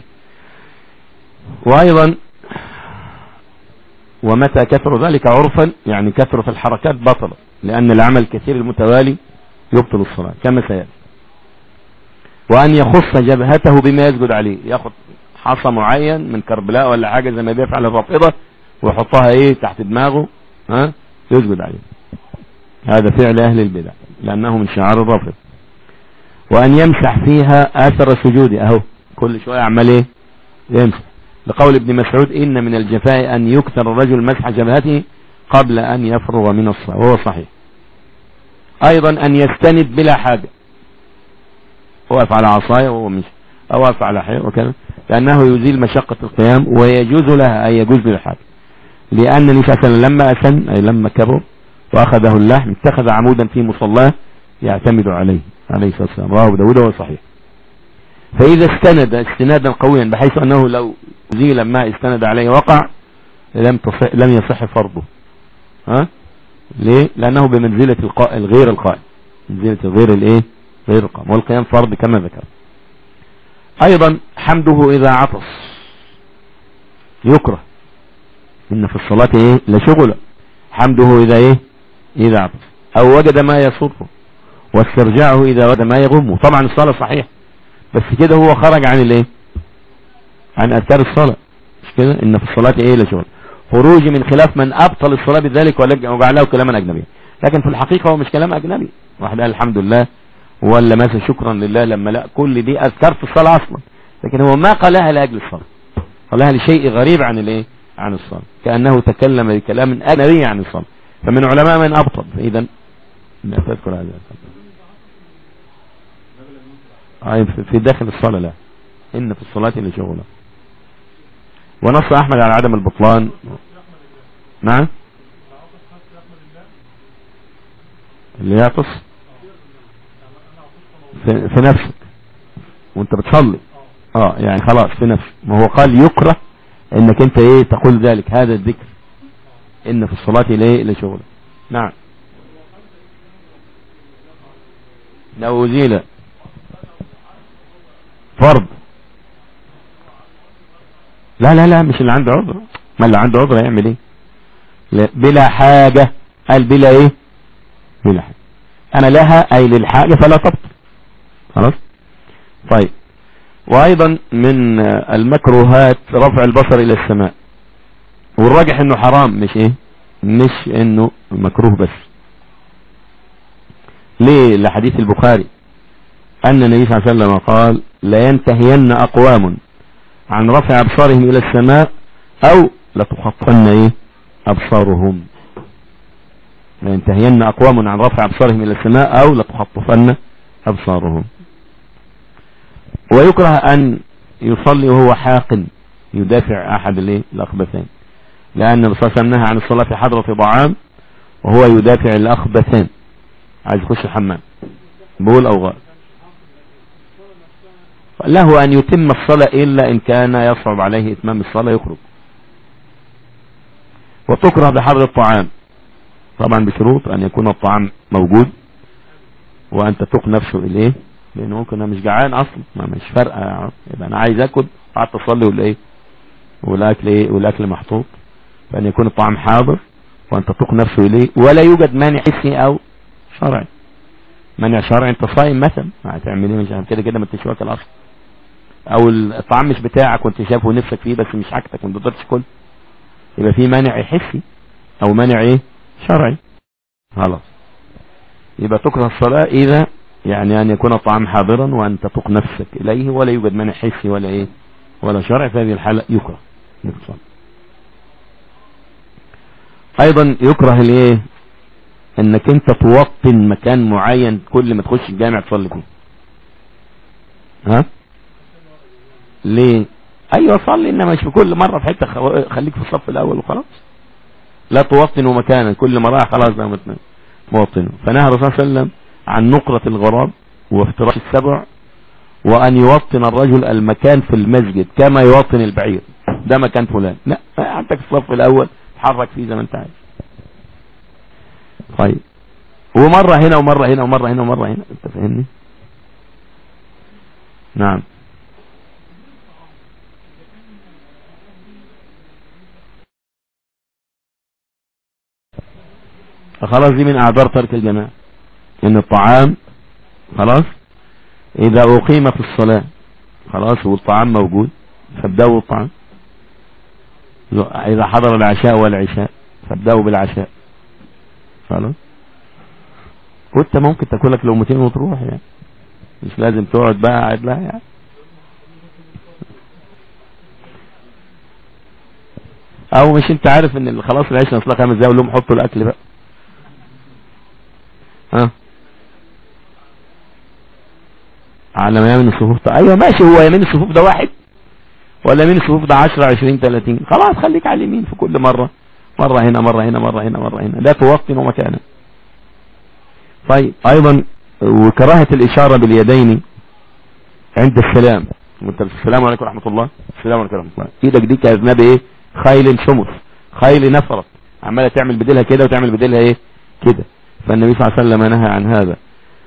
وايضا ومتى كثر ذلك عرفا يعني كثر في الحركات بطل لان العمل الكثير المتوالي يبطل الصلاة كما سيأتي وان يخص جبهته بما يسجد عليه ياخد حصى معين من كربلاء ولا حاجة زي ما بيفعل الرافضة ويحطها ايه تحت دماغه ها يسجد عليه هذا فعل اهل البدع لانه من شعار الرافض وان يمسح فيها اثر سجوده اهو كل شوية اعمل ايه يمسح لقول ابن مسعود ان من الجفاء ان يكثر الرجل مسح جبهته قبل ان يفرغ من الصلاة وهو صحيح ايضا ان يستند بلا حاجة وقف على عصاية وهو مش او وقف على حيء وكذا لانه يزيل مشقة القيام ويجوز لها اي يجوز للحاجة لان النبي صلى الله عليه وسلم لما اسن اي لما كبر واخذه اللحم اتخذ عمودا في مصلاه يعتمد عليه عليه الصلاة والسلام رواه داود وهو صحيح فاذا استند استنادا قويا بحيث انه لو زيل ما استند عليه وقع لم تصح لم يصح فرضه ها ليه لانه بمنزلة القائل غير القائل منزلة غير الايه غير القائم والقيام فرض كما ذكر ايضا حمده اذا عطس يكره ان في الصلاة ايه لشغل حمده اذا ايه اذا عطس او وجد ما يسره واسترجاعه اذا وجد ما يغمه طبعا الصلاة صحيح بس كده هو خرج عن الايه عن اذكار الصلاة مش كده ان في الصلاة ايه لشغل خروجي من خلاف من ابطل الصلاة بذلك وجعله كلاما اجنبيا لكن في الحقيقة هو مش كلام اجنبي واحد قال الحمد لله ولا مثلا شكرا لله لما لا كل دي اذكار في الصلاة اصلا لكن هو ما قالها لاجل الصلاة قالها لشيء غريب عن الايه عن الصلاة كأنه تكلم بكلام اجنبي عن الصلاة فمن علماء من ابطل اذا لا تذكر هذا في داخل الصلاة لا ان في الصلاة لشغله ونص احمد على عدم البطلان نعم اللي يعطس في, في نفسك وانت بتصلي اه يعني خلاص في نفسك ما هو قال يكره انك انت ايه تقول ذلك هذا الذكر ان في الصلاة ليه لشغل نعم لو أزيل فرض لا لا لا مش اللي عنده عذر ما اللي عنده عذر يعمل ايه بلا حاجة قال بلا ايه بلا حاجة انا لها اي للحاجة فلا تبطل خلاص طيب وايضا من المكروهات رفع البصر الى السماء والراجح انه حرام مش ايه مش انه مكروه بس ليه لحديث البخاري ان النبي صلى الله عليه وسلم قال لا ينتهين اقوام عن رفع ابصارهم الى السماء او لتخطن ايه ابصارهم لا ينتهين اقوام عن رفع ابصارهم الى السماء او لتخطفن ابصارهم ويكره ان يصلي وهو حاق يدافع احد الايه الاخبثين لان الرسول صلى الله عليه وسلم نهى عن الصلاة في حضرة طعام وهو يدافع الاخبثين عايز يخش الحمام بول او غائط له ان يتم الصلاة الا ان كان يصعب عليه اتمام الصلاة يخرج وتكره بحر الطعام طبعا بشروط ان يكون الطعام موجود وانت تق نفسه اليه لانه ممكن انا مش جعان اصلا ما مش فارقه يبقى انا عايز اكل قعدت اصلي ولا ايه والاكل ايه والاكل محطوط فان يكون الطعام حاضر وانت تق نفسه اليه ولا يوجد مانع حسي او شرعي مانع شرعي انت صايم مثلا هتعمل ايه مش كده كده ما انتش واكل اصلا او الطعام مش بتاعك وانت شايفه نفسك فيه بس مش حاجتك وانت تقدرش كل يبقى في مانع حسي او مانع ايه شرعي خلاص يبقى تكره الصلاة اذا يعني ان يكون الطعام حاضرا وانت تق نفسك اليه ولا يوجد مانع حسي ولا ايه ولا شرعي في هذه الحالة يكره ايضا يكره الايه انك انت توطن مكان معين كل ما تخش الجامع تصلي فيه ها ليه ايوه صلي انما مش في كل مرة في حتة خليك في الصف الاول وخلاص لا توطنوا مكانا كل ما راح خلاص بقى موطنه فنهى الرسول صلى الله عليه وسلم عن نقرة الغراب وافتراش السبع وان يوطن الرجل المكان في المسجد كما يوطن البعير ده مكان فلان لا عندك الصف الاول تحرك فيه زي ما انت عايز طيب ومرة هنا ومرة هنا ومرة هنا ومرة هنا انت فاهمني نعم فخلاص دي من اعذار ترك الجماعة ان الطعام خلاص اذا اقيم في الصلاة خلاص والطعام موجود فابدأوا الطعام اذا حضر العشاء والعشاء فابدأوا بالعشاء خلاص وانت ممكن تاكلك لقمتين وتروح يعني مش لازم تقعد بقى قاعد لها يعني او مش انت عارف ان خلاص العيش نصلها خمس دقايق لهم حطوا الاكل بقى ها على ما يمين الصفوف ده ايوه ماشي هو يمين الصفوف ده واحد ولا يمين الصفوف ده 10 20 30 خلاص خليك على اليمين في كل مرة مرة هنا مرة هنا مرة هنا مرة هنا لا توطن ومكانه طيب ايضا وكراهة الاشارة باليدين عند السلام وانت السلام عليكم ورحمة الله السلام عليكم ورحمة الله ايدك دي كاذنب ايه خيل شمس خيل نفرت عمالة تعمل بديلها كده وتعمل بديلها ايه كده فالنبي صلى الله عليه وسلم نهى عن هذا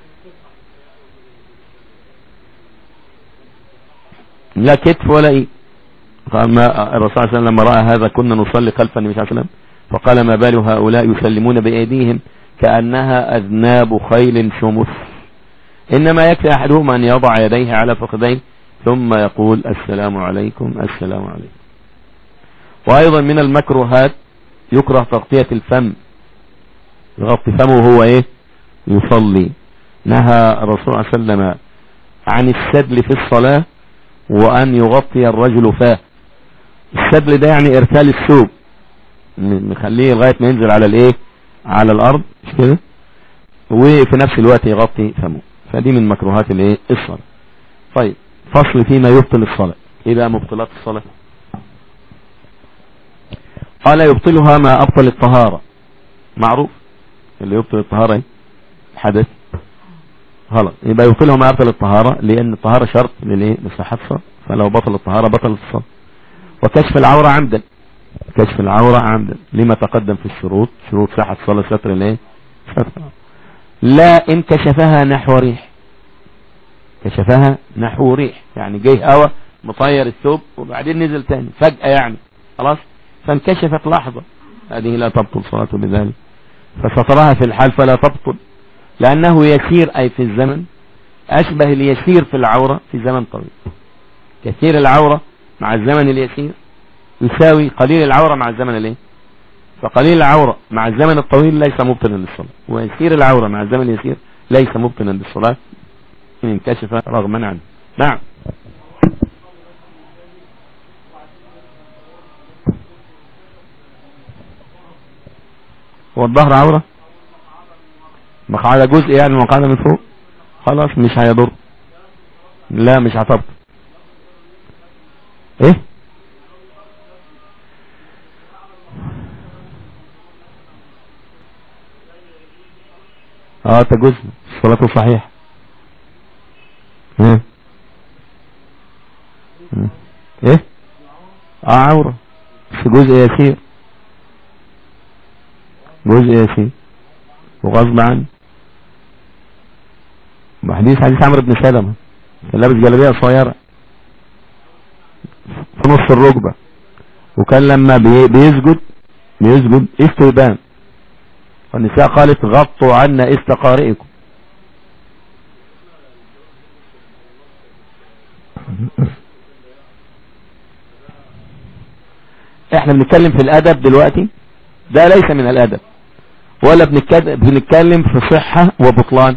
لا كتف ولا ايه قال ما الرسول صلى الله عليه وسلم لما رأى هذا كنا نصلي خلف النبي صلى الله عليه وسلم فقال ما بال هؤلاء يسلمون بأيديهم كأنها أذناب خيل شمس إنما يكفي أحدهم أن يضع يديه على فخذيه ثم يقول السلام عليكم السلام عليكم وأيضا من المكروهات يكره تغطية الفم يغطي فمه وهو ايه يصلي نهى الرسول صلى الله عليه وسلم عن السدل في الصلاة وان يغطي الرجل فاه السدل ده يعني ارسال الثوب نخليه لغاية ما ينزل على الايه على الارض مش كده وفي نفس الوقت يغطي فمه فدي من مكروهات الايه الصلاة طيب فصل فيما يبطل الصلاة ايه بقى مبطلات الصلاة قال يبطلها ما ابطل الطهارة معروف اللي يبطل الطهارة حدث غلط يبقى يبطلها ما يبطل الطهارة لان الطهارة شرط للايه لصحة الصلاة فلو بطل الطهارة بطل الصلاة وكشف العورة عمدا كشف العورة عمدا لما تقدم في الشروط شروط صحة الصلاة ستر الايه ستر لا ان كشفها نحو ريح كشفها نحو ريح يعني جاي هوا مطير الثوب وبعدين نزل تاني فجأة يعني خلاص فانكشفت لحظة هذه لا تبطل صلاته بذلك فسترها في الحال فلا تبطل لأنه يسير أي في الزمن أشبه اليسير في العورة في زمن طويل كثير العورة مع الزمن اليسير يساوي قليل العورة مع الزمن الايه فقليل العورة مع الزمن الطويل ليس مبطلا للصلاة ويسير العورة مع الزمن اليسير ليس مبطلا للصلاة إن انكشف رغما عنه نعم هو الظهر عورة على جزء يعني مقعدة من فوق خلاص مش هيضر لا مش هتبطل ايه اه تجوز صلاته صحيح ها ايه اه عورة في جزء يسير جزء يسير وغصب عنه وحديث حديث عمرو بن سلمة كان لابس جلابيه صغيره في نص الركبه وكان لما بيسجد بيسجد استيبان والنساء قالت غطوا عنا استقارئكم احنا بنتكلم في الادب دلوقتي ده ليس من الادب ولا بنتكلم في صحة وبطلان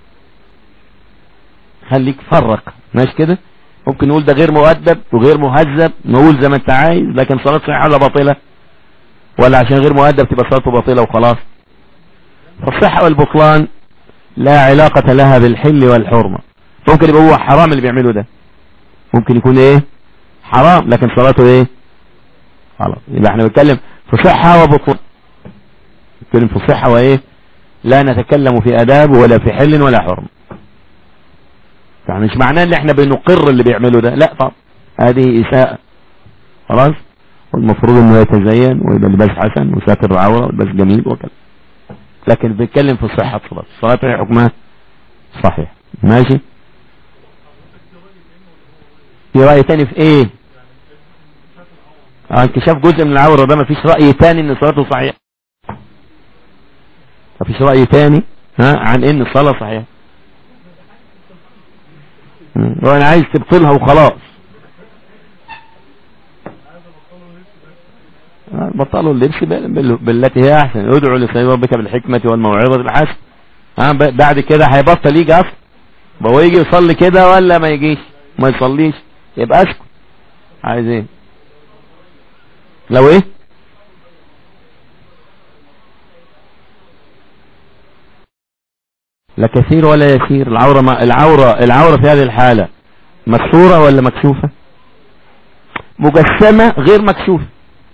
خليك فرق ماشي كده ممكن نقول ده غير مؤدب وغير مهذب نقول زي ما انت عايز لكن صلاة صحيحة ولا باطلة ولا عشان غير مؤدب تبقى صلاته باطلة وخلاص فالصحة والبطلان لا علاقة لها بالحل والحرمة ممكن يبقى هو حرام اللي بيعمله ده ممكن يكون ايه حرام لكن صلاته ايه خلاص يبقى احنا بنتكلم في صحة وبطلان نتكلم في صحة وايه لا نتكلم في اداب ولا في حل ولا حرم يعني مش معناه ان احنا بنقر اللي بيعمله ده لا طب هذه اساءة خلاص والمفروض انه يتزين ويبقى لباس حسن وساتر العورة ولباس جميل وكذا لكن بيتكلم في صحة الصلاة الصلاة هي حكمها صحيح ماشي في رأي تاني في ايه اه انكشاف جزء من العورة ده مفيش رأي تاني ان صلاته صحيح مفيش رأي تاني ها عن ان الصلاة صحيحة وانا عايز تبطلها وخلاص بطلوا اللبس بالتي هي احسن ادعوا لسيد ربك بالحكمة والموعظة الحسن بعد كده هيبطل يجي اصلا هو يجي يصلي كده ولا ما يجيش ما يصليش يبقى اسكت عايز ايه لو ايه لا كثير ولا يسير العورة ما العورة العورة في هذه الحالة مكسورة ولا مكشوفة مجسمة غير مكشوفة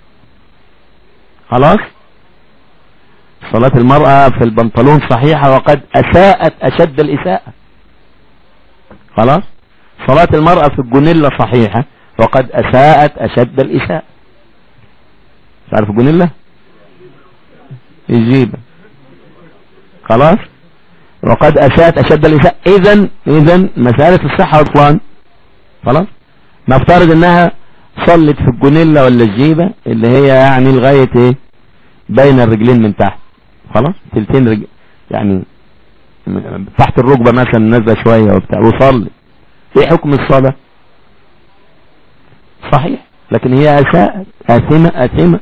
خلاص صلاة المرأة في البنطلون صحيحة وقد أساءت أشد الإساءة خلاص صلاة المرأة في الجنيلة صحيحة وقد أساءت أشد الإساءة تعرف الجنيلة الجيبة خلاص وقد أساءت أشد الإساءة إذا إذا مسألة الصحة أصلا خلاص نفترض إنها صلت في الجنيلة ولا الجيبة اللي هي يعني لغاية إيه بين الرجلين من تحت خلاص تلتين رجل يعني تحت الركبة مثلا نازلة شوية وبتاع وصلي ايه حكم الصلاة صحيح لكن هي أساءت أثمة أثمة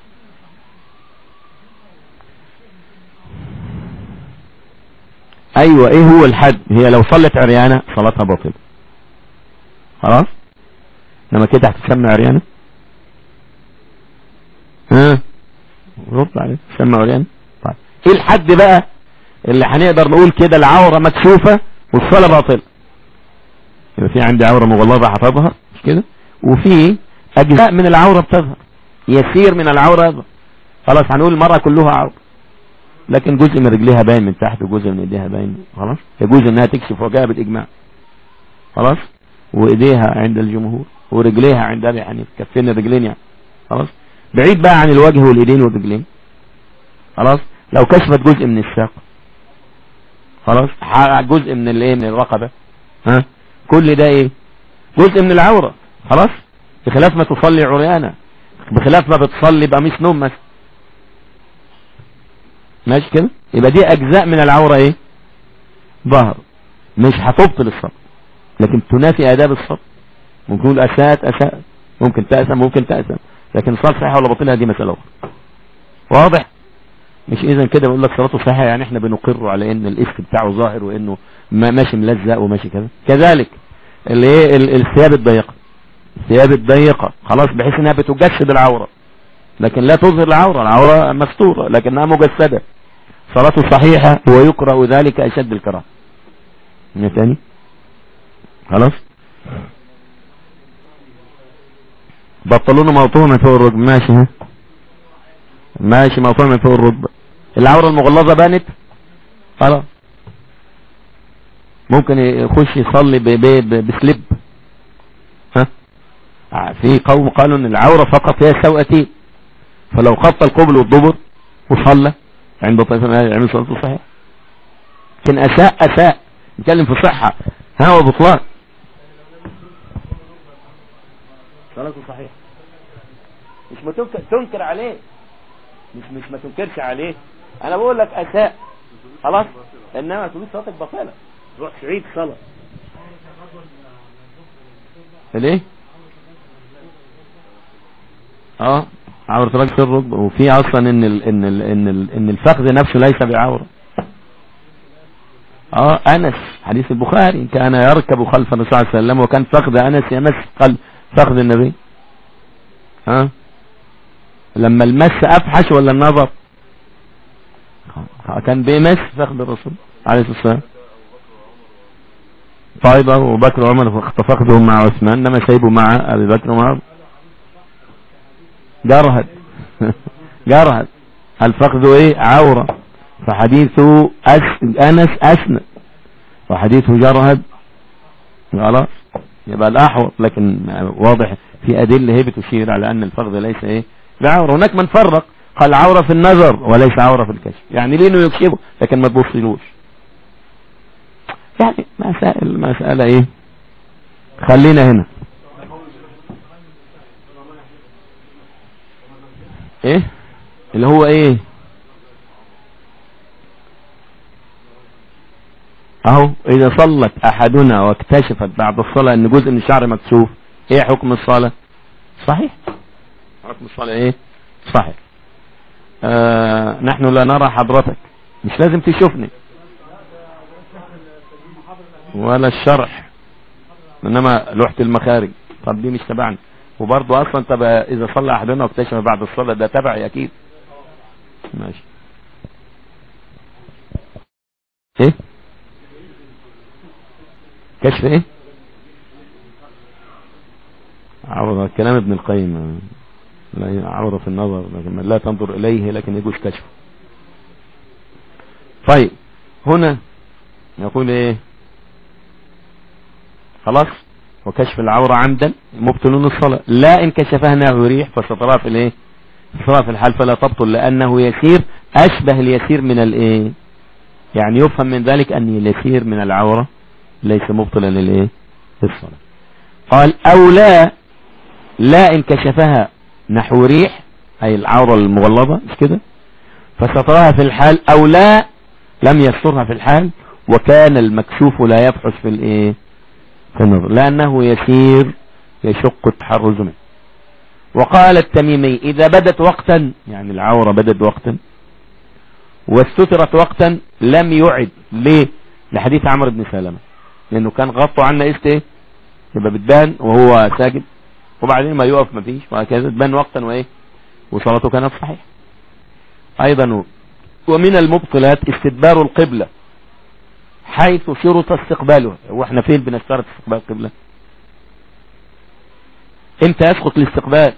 ايوه ايه هو الحد هي لو صلت عريانة صلاتها باطلة خلاص انما كده هتسمى عريانة ها رد عليه تسمى عريانة طيب ايه الحد بقى اللي هنقدر نقول كده العورة مكشوفة والصلاة باطلة يبقى في عندي عورة مغلظة هتظهر مش كده وفي اجزاء من العورة بتظهر يسير من العورة يظهر خلاص هنقول المرأة كلها عورة لكن جزء من رجليها باين من تحت وجزء من ايديها باين خلاص يجوز انها تكشف وجهها بالاجماع خلاص وايديها عند الجمهور ورجليها عند ابي حنيفه كفين الرجلين يعني خلاص بعيد بقى عن الوجه والايدين والرجلين خلاص لو كشفت جزء من الساق خلاص جزء من الايه من الرقبه ها كل ده ايه جزء من العوره خلاص بخلاف ما تصلي عريانه بخلاف ما بتصلي بقميص نوم مثلا ماشي كده يبقى دي اجزاء من العورة ايه ظهر مش هتبطل الصلاة لكن تنافي اداب الصلاة ممكن نقول اساءت اساءت ممكن تأسم ممكن تأسم لكن الصلاة صحيحة ولا باطلة دي مسألة اخرى واضح مش اذا كده بقول لك صلاته صحيحة يعني احنا بنقر على ان الاسك بتاعه ظاهر وانه ماشي ملزق وماشي كذا كذلك اللي ايه الثياب الضيقة الثياب الضيقة خلاص بحيث انها بتجسد العورة لكن لا تظهر العورة العورة مستورة لكنها مجسدة صلاته صحيحة ويكره ذلك أشد الكراهه من تاني خلاص بطلونه موطوه من فوق الركبة ماشي ها ماشي موطوه من فوق الركبة العورة المغلظة بانت خلاص ممكن يخش يصلي بسلب ها في قوم قالوا ان العورة فقط هي السوأتين فلو خط القبل والضبر وصلى عند طائفة من العلم صلاته صحيح لكن اساء اساء نتكلم في صحة ها وبطلان صلاته صحيح مش ما تنكر, تنكر عليه مش مش ما تنكرش عليه انا بقول لك اساء خلاص انما تقول صلاتك باطله روح تعيد صلاه ليه اه عورة الرجل في الركبة وفي اصلا ان ال ان ال ان ال ان الفخذ نفسه ليس بعورة اه انس حديث البخاري كان يركب خلف النبي صلى الله عليه وسلم وكان فخذ انس يمس فخذ النبي ها آه. لما المس افحش ولا النظر كان بيمس فخذ الرسول عليه الصلاة والسلام طيب ابو بكر وعمر فخذهم مع عثمان انما سيبوا مع ابي بكر وعمر جرهد جرهد الفخذ ايه عورة فحديث أس... انس اسند وحديث جرهد خلاص يبقى الاحوط لكن واضح في ادله هي بتشير على ان الفخذ ليس ايه بعورة هناك من فرق قال عورة في النظر وليس عورة في الكشف يعني ليه انه يكشفه لكن ما تبصلوش يعني مسائل مسألة ايه خلينا هنا ايه اللي هو ايه اهو اذا صلت احدنا واكتشفت بعد الصلاة ان جزء من الشعر مكشوف ايه حكم الصلاة صحيح حكم الصلاة ايه صحيح آه نحن لا نرى حضرتك مش لازم تشوفني ولا الشرح انما لوحة المخارج طب دي مش تبعني وبرضه اصلا طب اذا صلى احدنا واكتشف بعد الصلاة ده تبعي اكيد ماشي ايه كشف ايه عوض كلام ابن القيم لا عوض في النظر لكن لا تنظر اليه لكن يجوز كشفه طيب هنا يقول ايه خلاص وكشف العورة عمدا مبطل الصلاة لا ان كشفها نحو ريح فسترى في الايه سترى في الحال فلا تبطل لانه يسير اشبه اليسير من الايه يعني يفهم من ذلك ان اليسير من العورة ليس مبطلا للايه للصلاة قال او لا لا ان كشفها نحو ريح اي العورة المغلظة مش كده فستراها في الحال او لا لم يسترها في الحال وكان المكشوف لا يبحث في الايه في النظر لانه يسير يشق التحرز منه وقال التميمي اذا بدت وقتا يعني العورة بدت وقتا واستترت وقتا لم يعد ليه لحديث عمرو بن سلمة لانه كان غطوا عنا است ايه يبقى بتبان وهو ساجد وبعدين ما يقف ما فيش وهكذا تبان وقتا وايه وصلاته كانت صحيح ايضا ومن المبطلات استدبار القبلة حيث شرط استقباله واحنا فين بنشترط استقبال القبلة امتى يسقط الاستقبال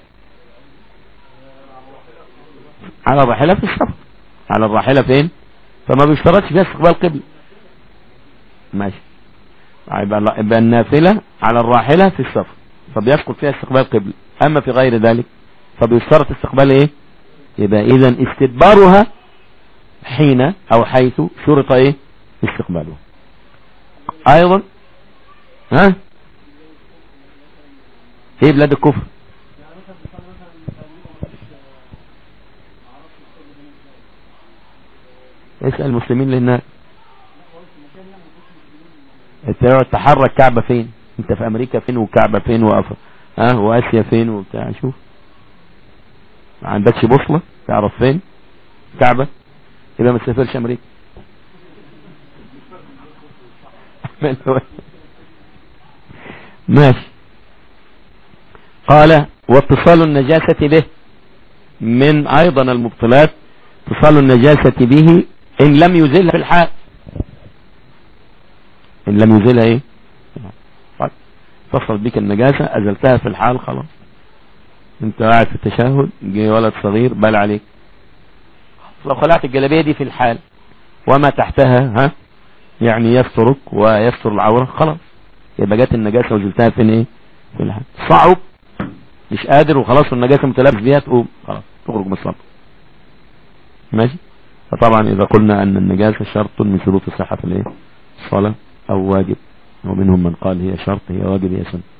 على الراحلة في السفر على الراحلة فين فما بيشترطش فيها استقبال قبلة ماشي يبقى النافلة على الراحلة في السفر فبيسقط فيها استقبال قبل اما في غير ذلك فبيشترط استقبال ايه يبقى اذا استدبارها حين او حيث شرط ايه استقباله ايضا ها ايه بلاد الكفر اسأل المسلمين لهناك تحرك كعبة فين انت في امريكا فين والكعبة فين وافر ها واسيا فين وبتاع شوف ما عندكش بوصلة تعرف فين كعبة يبقى ما تسافرش امريكا ماشي قال واتصال النجاسة به من ايضا المبطلات اتصال النجاسة به ان لم يزلها في الحال ان لم يزلها ايه اتصلت بك النجاسة ازلتها في الحال خلاص انت قاعد في التشهد جه ولد صغير بال عليك لو خلعت الجلابية دي في الحال وما تحتها ها يعني يسترك ويستر العورة خلاص يبقى جت النجاسة وزلتها فين ايه في الحد صعب مش قادر وخلاص النجاسة متلابس بيها تقوم خلاص تخرج من الصلاة ماشي فطبعا اذا قلنا ان النجاسة شرط من شروط صحة الايه الصلاة او واجب ومنهم من قال هي شرط هي واجب هي سنة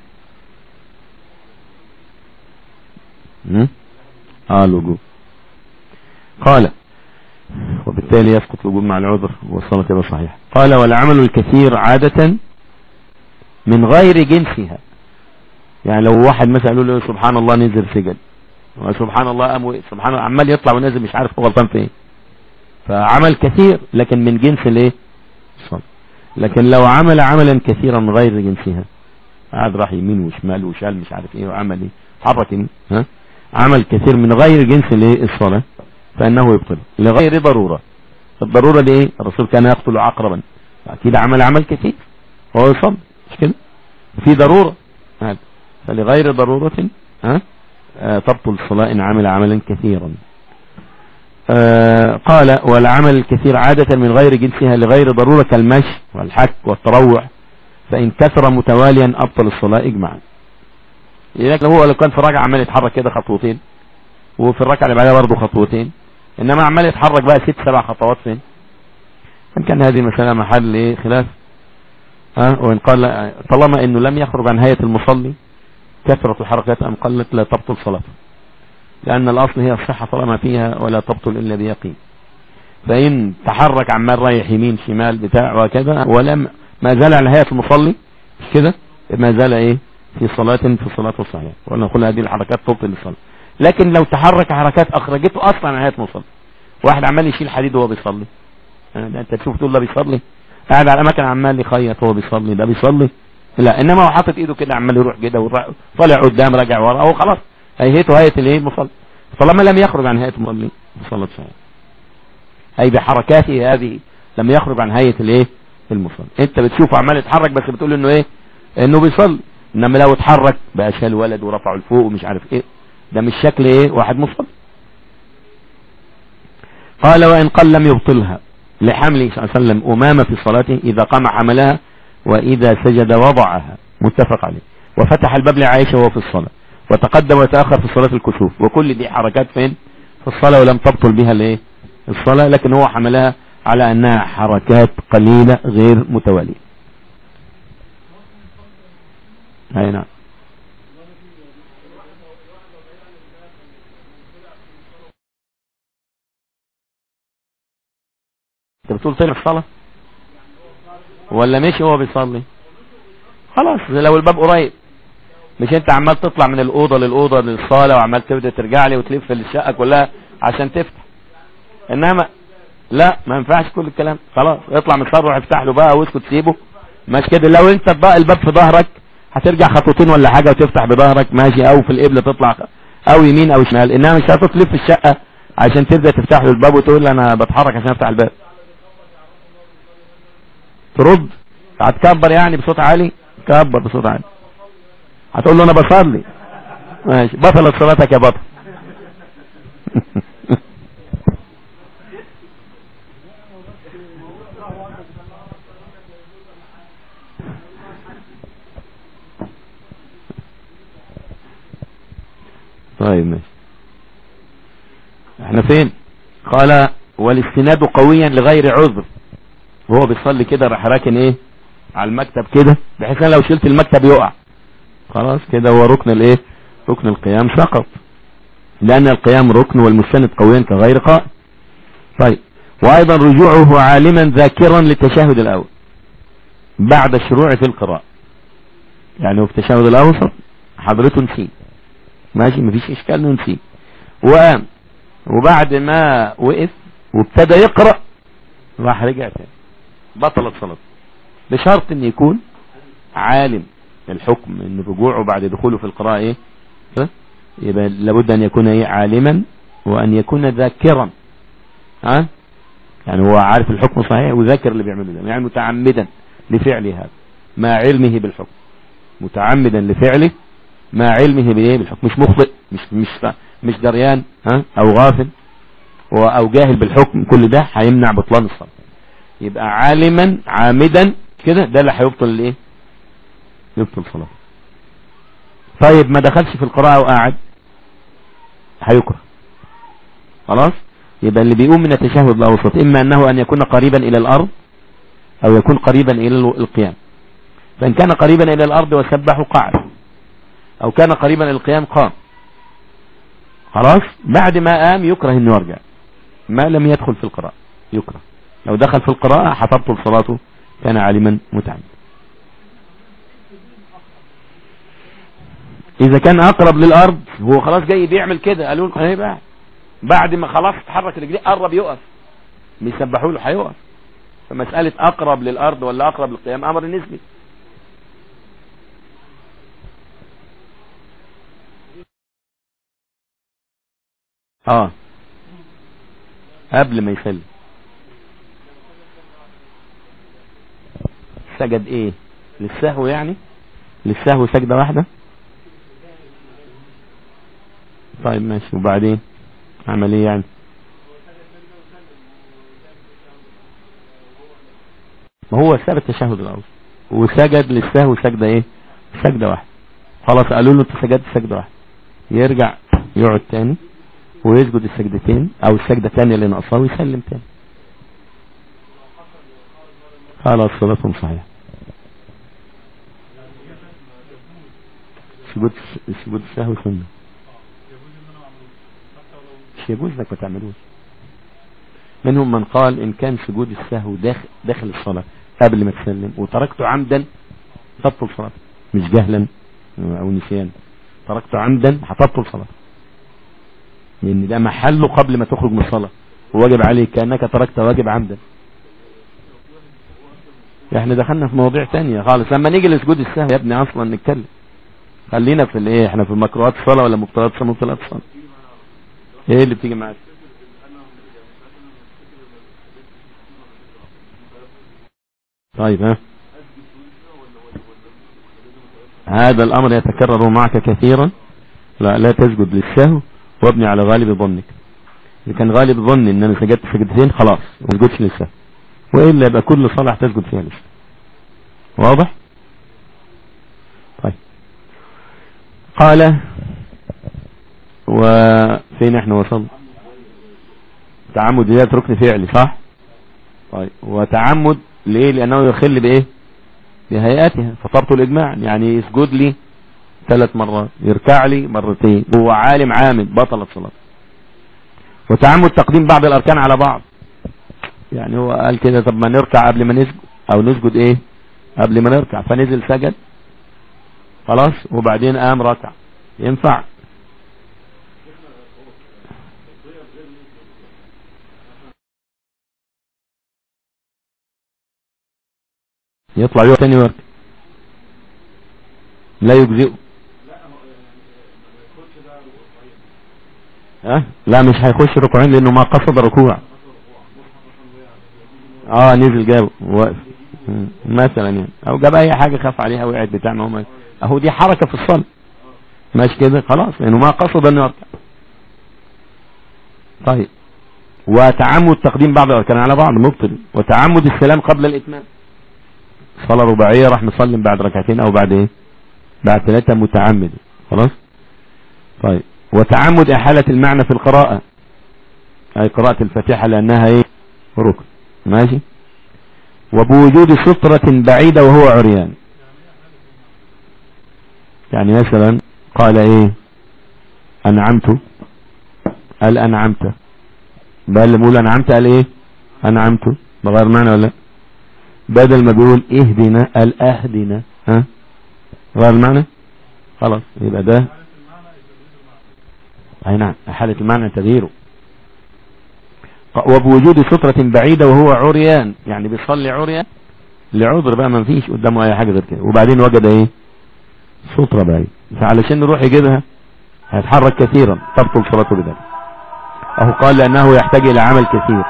اه الوجوب قال وبالتالي يسقط الوجوب مع العذر والصلاة تبقى صحيحة قال والعمل الكثير عادة من غير جنسها يعني لو واحد مثلا قالوا له سبحان الله نزل سجن وسبحان الله قام سبحان الله عمال يطلع ونازل مش عارف هو غلطان في ايه فعمل كثير لكن من جنس الايه الصلاة لكن لو عمل عملا كثيرا من غير جنسها قعد راح يمين وشمال وشال مش عارف ايه وعمل ايه حرك ها عمل كثير من غير جنس الايه الصلاة فانه يبطل لغير ضرورة الضرورة دي ايه الرسول كان يقتل عقربا اكيد عمل عمل كثير هو يصلي مش كده في ضرورة هذا فلغير ضرورة ها آه تبطل الصلاة إن عمل عملا كثيرا آه قال والعمل الكثير عادة من غير جنسها لغير ضرورة كالمشي والحك والتروع فإن كثر متواليا أبطل الصلاة إجماعا لذلك هو لو كان في الركعة عمال يتحرك كده خطوتين وفي الركعة اللي بعدها برضه خطوتين إنما عمال يتحرك بقى ست سبع خطوات فين إن كان هذه المسألة محل إيه خلاف ها وإن قال طالما إنه لم يخرج عن هيئة المصلي كثرة الحركات أم قلت لا تبطل صلاته لأن الأصل هي الصحة طالما فيها ولا تبطل إلا بيقين فإن تحرك عمال رايح يمين شمال بتاع وكذا ولم ما زال على هيئة المصلي مش كده ما زال إيه في صلاة في الصلاة الصحيحة ونقول هذه الحركات تبطل الصلاة لكن لو تحرك حركات أخرجته أصلا عن هيئة المصلي واحد عمال يشيل حديد وهو بيصلي يعني انت تشوف تقول ده بيصلي قاعد على اماكن عمال يخيط وهو بيصلي ده بيصلي لا انما هو حاطط ايده كده عمال يروح كده طالع قدام راجع ورا هو خلاص هيئته هيئه الايه المصلي طالما لم يخرج عن هيئه المصلي صلى صحيح اي بحركاته هذه لم يخرج عن هيئه الايه المصلي انت بتشوفه عمال يتحرك بس بتقول انه ايه انه بيصلي انما لو اتحرك بقى شال ولد ورفعه لفوق ومش عارف ايه ده مش شكل ايه واحد مصلي قال وان قل لم يبطلها لحمله صلى الله عليه وسلم امامه في صلاته اذا قام حملها وإذا سجد وضعها متفق عليه وفتح الباب لعائشة وهو في الصلاة وتقدم وتأخر في صلاة الكسوف وكل دي حركات فين في الصلاة ولم تبطل بها الايه الصلاة لكن هو حملها على أنها حركات قليلة غير متوالية أي نعم انت بتقول طلع الصلاة ولا مشي وهو بيصلي خلاص لو الباب قريب مش انت عمال تطلع من الاوضه للاوضه للصاله وعمال تبدا ترجع لي وتلف الشقه كلها عشان تفتح انما لا ما ينفعش كل الكلام خلاص اطلع من الصاله روح افتح له بقى واسكت سيبه ماشي كده لو انت بقى الباب في ظهرك هترجع خطوتين ولا حاجه وتفتح بظهرك ماشي او في القبله تطلع او يمين او شمال انما مش هتطلب في الشقه عشان تبدا تفتح له الباب وتقول انا بتحرك عشان افتح الباب ترد هتكبر يعني بصوت عالي كبر بصوت عالي هتقول له انا بصلي ماشي بطلت صلاتك يا بطل طيب ماشي احنا فين قال والاستناد قويا لغير عذر وهو بيصلي كده راح راكن ايه على المكتب كده بحيث ان لو شلت المكتب يقع خلاص كده هو ركن الايه ركن القيام سقط لان القيام ركن والمستند قويا كغير قائم طيب وايضا رجوعه عالما ذاكرا للتشهد الاول بعد الشروع في القراءة يعني هو في التشهد الاوسط حضرته نسي ماشي مفيش اشكال انه نسي وقام وبعد ما وقف وابتدى يقرأ راح رجع تاني بطلت صلاته بشرط ان يكون عالم الحكم ان رجوعه بعد دخوله في القراءة ايه يبقى لابد ان يكون ايه عالما وان يكون ذاكرا ها يعني هو عارف الحكم صحيح وذاكر اللي بيعمله ده يعني متعمدا لفعل هذا مع علمه بالحكم متعمدا لفعله مع علمه بايه بالحكم مش مخطئ مش مش مش دريان ها او غافل او جاهل بالحكم كل ده هيمنع بطلان الصلاة يبقى عالما عامدا كده ده اللي هيبطل الايه يبطل صلاة طيب ما دخلش في القراءة وقعد هيكره خلاص يبقى اللي بيقوم من التشهد الاوسط اما انه ان يكون قريبا الى الارض او يكون قريبا الى القيام فان كان قريبا الى الارض وسبح قعد او كان قريبا الى القيام قام خلاص بعد ما قام يكره انه يرجع ما لم يدخل في القراءة يكره لو دخل في القراءة حتبطل صلاته كان عالما متعمد اذا كان اقرب للارض هو خلاص جاي بيعمل كده قالوا له هيبقى بعد ما خلاص اتحرك رجليه قرب يقف بيسبحوا له هيقف فمسألة اقرب للارض ولا اقرب للقيام امر نسبي اه قبل ما يسلم سجد ايه للسهو يعني للسهو سجدة واحدة طيب ماشي وبعدين عمل ايه يعني ما هو ساب التشهد الاول وسجد للسهو سجدة ايه سجدة واحدة خلاص قالوا له انت سجدت سجدة واحدة يرجع يقعد تاني ويسجد السجدتين او السجدة الثانية اللي ناقصاه ويسلم تاني خلاص صلاتهم صحيح سجود سجود السهو سنة مش يجوز لك ما تعملوش منهم من قال ان كان سجود السهو داخل, داخل الصلاة قبل ما تسلم وتركته عمدا تبطل صلاة مش جهلا او نسيان تركته عمدا هتبطل صلاة لان ده محله قبل ما تخرج من الصلاة وواجب عليك كأنك تركت واجب عمدا احنا دخلنا في مواضيع تانية خالص لما نيجي لسجود السهو يا ابني اصلا نتكلم خلينا في الايه احنا في مكروهات الصلاة ولا مبطلات الصلاة مبطلات الصلاة ايه اللي بتيجي معاك طيب ها هذا الامر يتكرر معك كثيرا لا لا تسجد للسهو وابني على غالب ظنك اذا كان غالب ظني ان انا سجدت سجدتين خلاص ما تسجدش للسهو والا يبقى كل صلاة تسجد فيها للسهو واضح طيب قال وفين احنا وصلنا تعمد زيادة ركن فعلي صح طيب وتعمد ليه لانه يخل بايه بهيئاتها فطرت الاجماع يعني يسجد لي ثلاث مرات يركع لي مرتين هو عالم عامد بطلت صلاة وتعمد تقديم بعض الاركان على بعض يعني هو قال كده طب ما نركع قبل ما نسجد او نسجد ايه قبل ما نركع فنزل سجد خلاص وبعدين قام ركع ينفع يطلع يوم ثاني ورك لا يجزئه ها لا مش هيخش ركوعين لانه ما قصد ركوع اه نزل جابه واقف مثلا يعني او جاب اي حاجة خاف عليها وقعت بتاع ما هو اهو دي حركة في الصلاة ماشي كده خلاص لانه ما قصد انه يركع طيب وتعمد تقديم بعض الاركان على بعض مبطل وتعمد السلام قبل الاتمام صلاة رباعية راح نسلم بعد ركعتين او بعد ايه بعد ثلاثة متعمد خلاص طيب وتعمد احالة المعنى في القراءة اي قراءة الفاتحة لانها ايه ركن ماشي وبوجود سترة بعيدة وهو عريان يعني مثلا قال ايه انعمت قال انعمت بل بقول انعمت قال ايه انعمت بغير معنى ولا بدل ما بيقول اهدنا قال اهدنا ها غير معنى خلاص يبقى ده اي نعم حالة المعنى تغييره وبوجود سترة بعيدة وهو عريان يعني بيصلي عريان لعذر بقى ما فيش قدامه اي حاجة غير كده وبعدين وجد ايه سترة بعيد فعلشان نروح يجيبها هيتحرك كثيرا تبطل صلاته بذلك اهو قال لانه يحتاج الى عمل كثير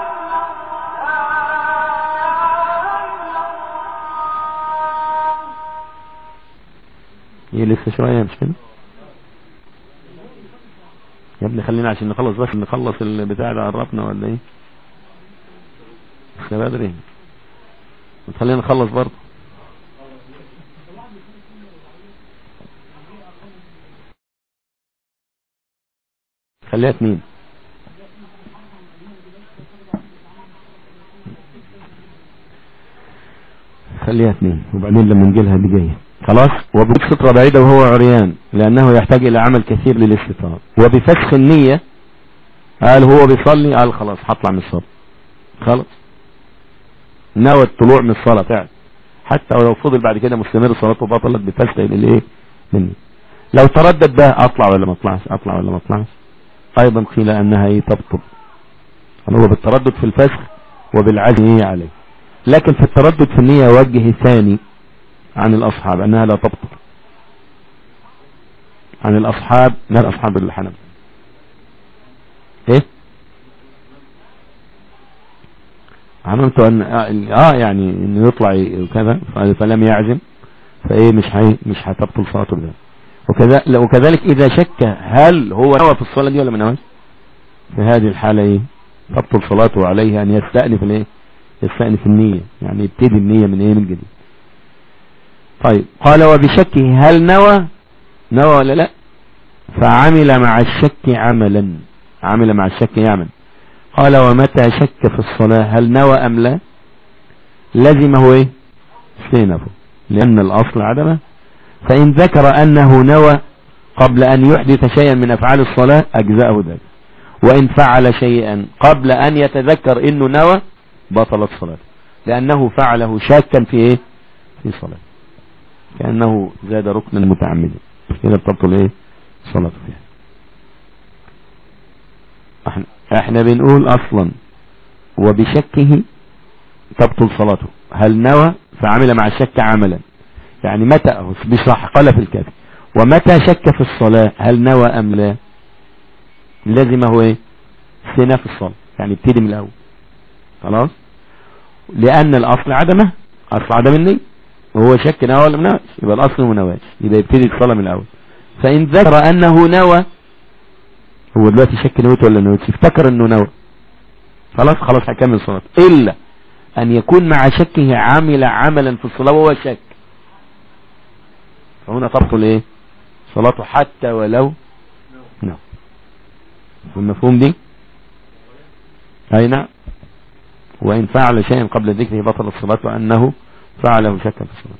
هي لسه شوية مش كده يا ابني خلينا عشان نخلص بس نخلص البتاع ده قربنا ولا ايه لسه بدري خلينا نخلص برضه خليها اتنين خليها اثنين وبعدين لما نجيلها اللي جايه خلاص وبسترة بعيدة وهو عريان لأنه يحتاج إلى عمل كثير للاستطار وبفسخ النية قال هو بيصلي قال خلاص هطلع من الصلاة خلاص نوى الطلوع من الصلاة فعلا حتى ولو فضل بعد كده مستمر صلاته بطلت بفسخ الايه مني لو تردد بقى اطلع ولا ما اطلعش اطلع ولا ما اطلعش ايضا قيل انها ايه تبطل هو بالتردد في الفسخ وبالعزم ايه عليه لكن في التردد في النية وجه ثاني عن الأصحاب أنها لا تبطل عن الأصحاب من الأصحاب الحنب إيه علمت أن آه يعني إنه يطلع وكذا فلم يعزم فإيه مش هي مش هتبطل صلاته بذلك وكذا وكذلك إذا شك هل هو نوى في الصلاة دي ولا ما نواش في هذه الحالة إيه تبطل صلاته عليه أن يستأنف الإيه يستأنف النية يعني يبتدي النية من ايه من جديد طيب قال وبشكه هل نوى نوى ولا لا فعمل مع الشك عملا عمل مع الشك يعمل قال ومتى شك في الصلاة هل نوى أم لا لزمه ايه استئنافه لأن الأصل عدمه فإن ذكر أنه نوى قبل أن يحدث شيئا من أفعال الصلاة أجزأه ذلك وإن فعل شيئا قبل أن يتذكر إنه نوى بطلت صلاته لأنه فعله شاكا في ايه في صلاته كأنه زاد ركنا متعمدا كده بتبطل ايه صلاته فيها احنا, احنا بنقول اصلا وبشكه تبطل صلاته هل نوى فعمل مع الشك عملا يعني متى بصح قال في الكافي ومتى شك في الصلاة هل نوى ام لا لازم هو ايه سنة في الصلاة يعني ابتدي من الاول خلاص لأن الأصل عدمه أصل عدم النية وهو شك نوى ولا منواش يبقى الأصل منواش يبقى يبتدي الصلاة من الأول فإن ذكر أنه نوى هو دلوقتي شك نويت ولا نويت افتكر أنه نوى خلاص خلاص هكمل صلاة إلا أن يكون مع شكه عامل عملا في الصلاة وهو شك فهنا تبطل إيه صلاته حتى ولو نعم المفهوم دي أي نعم وإن فعل شيئا قبل ذكره بطل الصلاة وأنه فعله شكا في الصلاة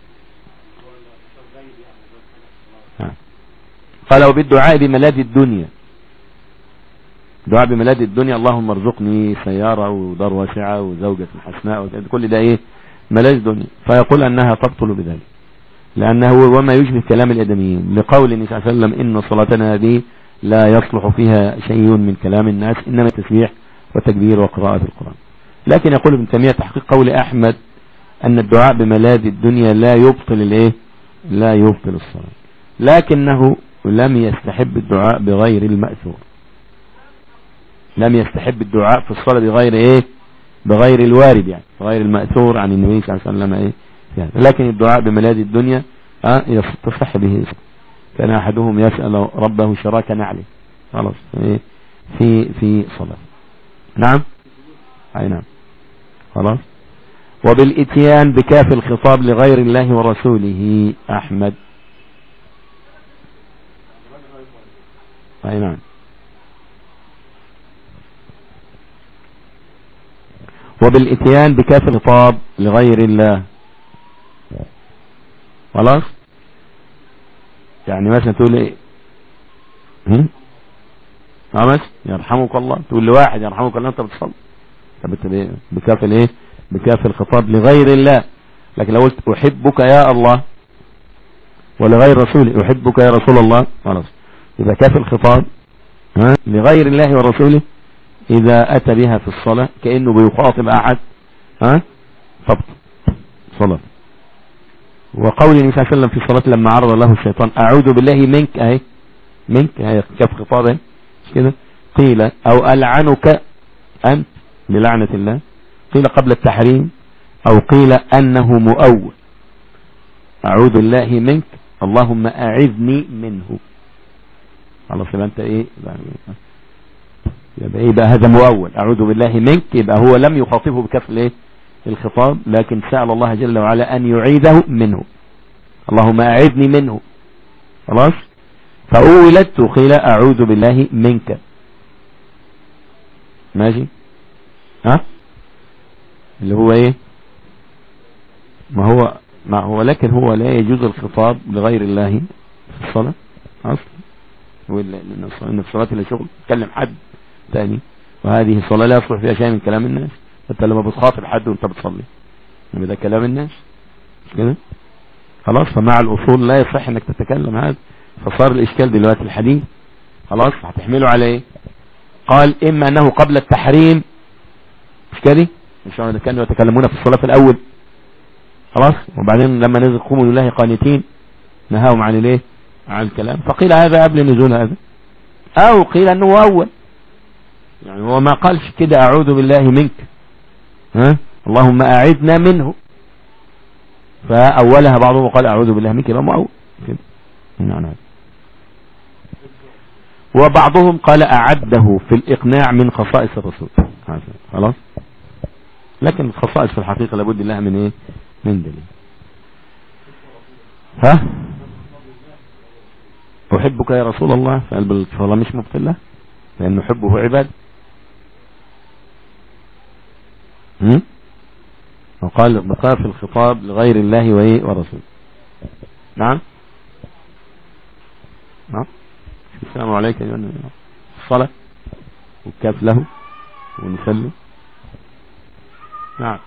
قال وبالدعاء بملاذ الدنيا دعاء بملاذ الدنيا اللهم ارزقني سيارة ودار واسعة وزوجة حسناء كل ده ايه ملاذ الدنيا فيقول انها تبطل بذلك لانه وما يشبه كلام الادميين لقول النبي صلى الله عليه وسلم ان صلاتنا هذه لا يصلح فيها شيء من كلام الناس انما التسبيح وتكبير وقراءة القرآن لكن يقول ابن تيمية تحقيق قول احمد ان الدعاء بملاذ الدنيا لا يبطل الايه لا يبطل الصلاة لكنه لم يستحب الدعاء بغير المأثور لم يستحب الدعاء في الصلاة بغير ايه بغير الوارد يعني بغير المأثور عن النبي صلى الله عليه وسلم ايه يعني لكن الدعاء بملاذ الدنيا اه تصح به كان احدهم يسأل ربه شراك نعله خلاص ايه في في صلاة نعم اي نعم خلاص وبالاتيان بكاف الخطاب لغير الله ورسوله احمد اي نعم وبالاتيان بكاف الخطاب لغير الله خلاص يعني مثلا تقول ايه خلاص يرحمك الله تقول لواحد يرحمك الله انت بتصلي طب انت بكاف الايه بكاف الخطاب لغير الله لكن لو قلت احبك يا الله ولغير رسوله احبك يا رسول الله خلاص يبقى كاف الخطاب ها لغير الله ورسوله إذا أتى بها في الصلاة كأنه بيخاطب أحد ها طبط صلاة وقول النبي صلى الله عليه وسلم في الصلاة لما عرض له الشيطان أعوذ بالله منك أهي منك أهي كف خطاب كده قيل أو ألعنك أنت بلعنة الله قيل قبل التحريم أو قيل أنه مؤول أعوذ بالله منك اللهم أعذني منه خلاص يبقى أنت إيه يبقى ايه بقى هذا مؤول اعوذ بالله منك يبقى هو لم يخاطبه بكف الايه الخطاب لكن سأل الله جل وعلا ان يعيده منه اللهم اعذني منه خلاص فأولت وقيل اعوذ بالله منك ماشي ها اللي هو ايه ما هو ما هو لكن هو لا يجوز الخطاب لغير الله في الصلاة اصلا ان الصلاة اللي شغل تكلم حد ثاني وهذه الصلاة لا يصلح فيها شيء من كلام الناس انت لما بتخاطب حد وانت بتصلي يعني ده كلام الناس مش كده خلاص فمع الاصول لا يصح انك تتكلم هذا فصار الاشكال دلوقتي الحديث خلاص هتحمله على ايه قال اما انه قبل التحريم مش كده مش كانوا يتكلمون في الصلاة في الاول خلاص وبعدين لما نزل قوموا لله قانتين نهاهم عن الايه عن الكلام فقيل هذا قبل نزول هذا او قيل انه اول يعني هو ما قالش كده اعوذ بالله منك ها اللهم اعذنا منه فاولها بعضهم قال اعوذ بالله منك يبقى مؤول كده نعم وبعضهم قال اعده في الاقناع من خصائص الرسول خلاص لكن الخصائص في الحقيقة لابد لها من ايه من دليل ها احبك يا رسول الله فقلب الصلاة مش مبتلة لانه حبه عباد وقال بقاء في الخطاب لغير الله وايه ورسوله نعم نعم السلام عليك ايها النبي الصلاة والكاف له ونسلم نعم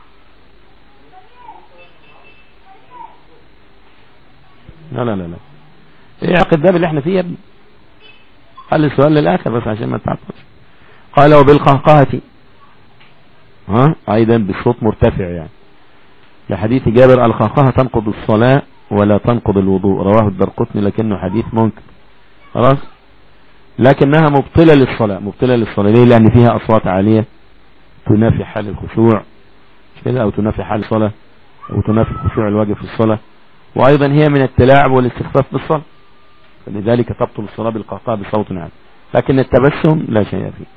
لا لا لا لا ايه عقد الباب اللي احنا فيه يا ابني قال السؤال للاخر بس عشان ما تعطلش قال وبالقهقهة ها ايضا بصوت مرتفع يعني لحديث جابر القهقهة تنقض الصلاة ولا تنقض الوضوء رواه الدرقطني لكنه حديث منكر خلاص لكنها مبطلة للصلاة مبطلة للصلاة ليه لان فيها اصوات عالية تنافي حال الخشوع كده او تنافي حال الصلاة او تنافي الخشوع الواجب في الصلاة وايضا هي من التلاعب والاستخفاف بالصلاة فلذلك تبطل الصلاة بالقهقه بصوت عالي لكن التبسم لا شيء فيه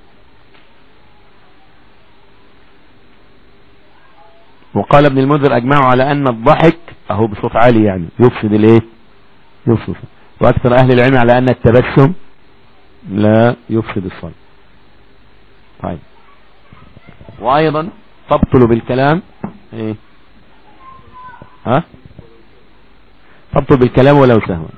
وقال ابن المنذر اجمعوا على ان الضحك اهو بصوت عالي يعني يفسد الايه يفسد واكثر اهل العلم على ان التبسم لا يفسد الصلاة طيب وايضا تبطل بالكلام ايه ها تبطل بالكلام ولو سهوا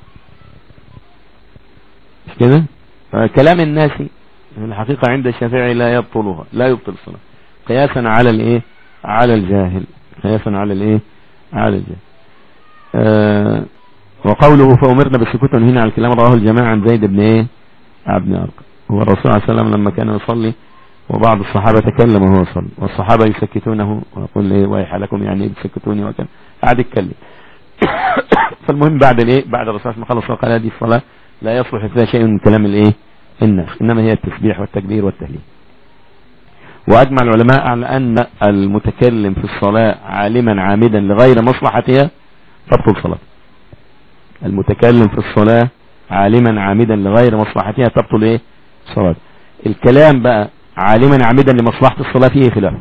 مش كده كلام الناس الحقيقة عند الشافعي لا يبطلها لا يبطل الصلاة قياسا على الايه على الجاهل قياسا على الايه على الجاهل آه وقوله فأمرنا بالسكوت هنا على الكلام رواه الجماعة عن زيد بن ايه ابن ارقم هو الرسول صلى الله عليه وسلم لما كان يصلي وبعض الصحابة تكلم وهو صلى والصحابة يسكتونه ويقول لي ويح لكم يعني تسكتوني وكان قاعد يتكلم فالمهم بعد الايه بعد الرسول ما خلص قال هذه الصلاة لا يصلح فيها شيء من كلام الايه الناس انما هي التسبيح والتكبير والتهليل واجمع العلماء على ان المتكلم في الصلاة عالما عامدا لغير مصلحتها تبطل صلاة المتكلم في الصلاة عالما عامدا لغير مصلحتها تبطل ايه صلاة الكلام بقى عالما عامدا لمصلحة الصلاة فيه خلاف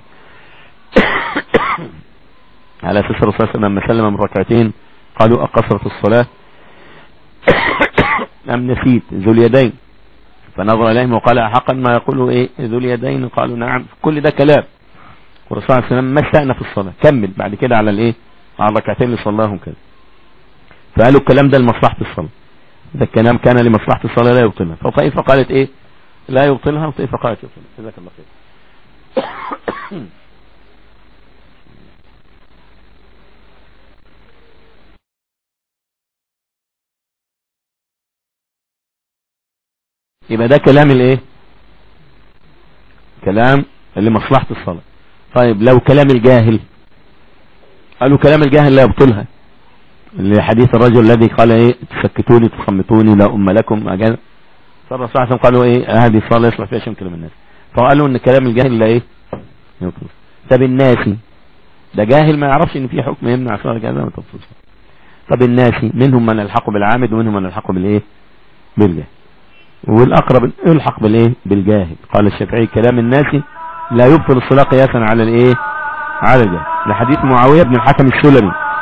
على اساس الرسول صلى الله عليه وسلم لما سلم من ركعتين قالوا اقصرت الصلاة ام نسيت ذو اليدين فنظر اليهم وقال حقا ما يقوله ايه ذو اليدين قالوا نعم كل ده كلام والرسول صلى الله عليه وسلم ما استأنف الصلاة كمل بعد كده على الايه على الركعتين اللي صلاهم كده فقالوا الكلام ده لمصلحة الصلاة ده الكلام كان لمصلحة الصلاة لا يبطلها فطائفة قالت ايه لا يبطلها وطائفة قالت يبطلها جزاك الله خير يبقى ده كلام الايه كلام اللي مصلحة الصلاة طيب لو كلام الجاهل قالوا كلام الجاهل لا يبطلها لحديث الرجل الذي قال ايه تسكتوني تصمتوني لا ام لكم اجل فالرسول صلى الله عليه وسلم قالوا ايه هذه الصلاة يصلح فيها شيء كلام الناس فقالوا ان كلام الجاهل لا ايه يبطل طب الناسي ده جاهل ما يعرفش ان في حكم يمنع صلاة كذا ما تبطلش طب الناسي منهم من يلحق بالعامد ومنهم من يلحق بالايه بالجاهل والأقرب يلحق بالإيه بالجاهل قال الشافعي كلام الناس لا يبطل الصلاة قياسا على الإيه على الجاهل لحديث معاوية بن الحكم السلمي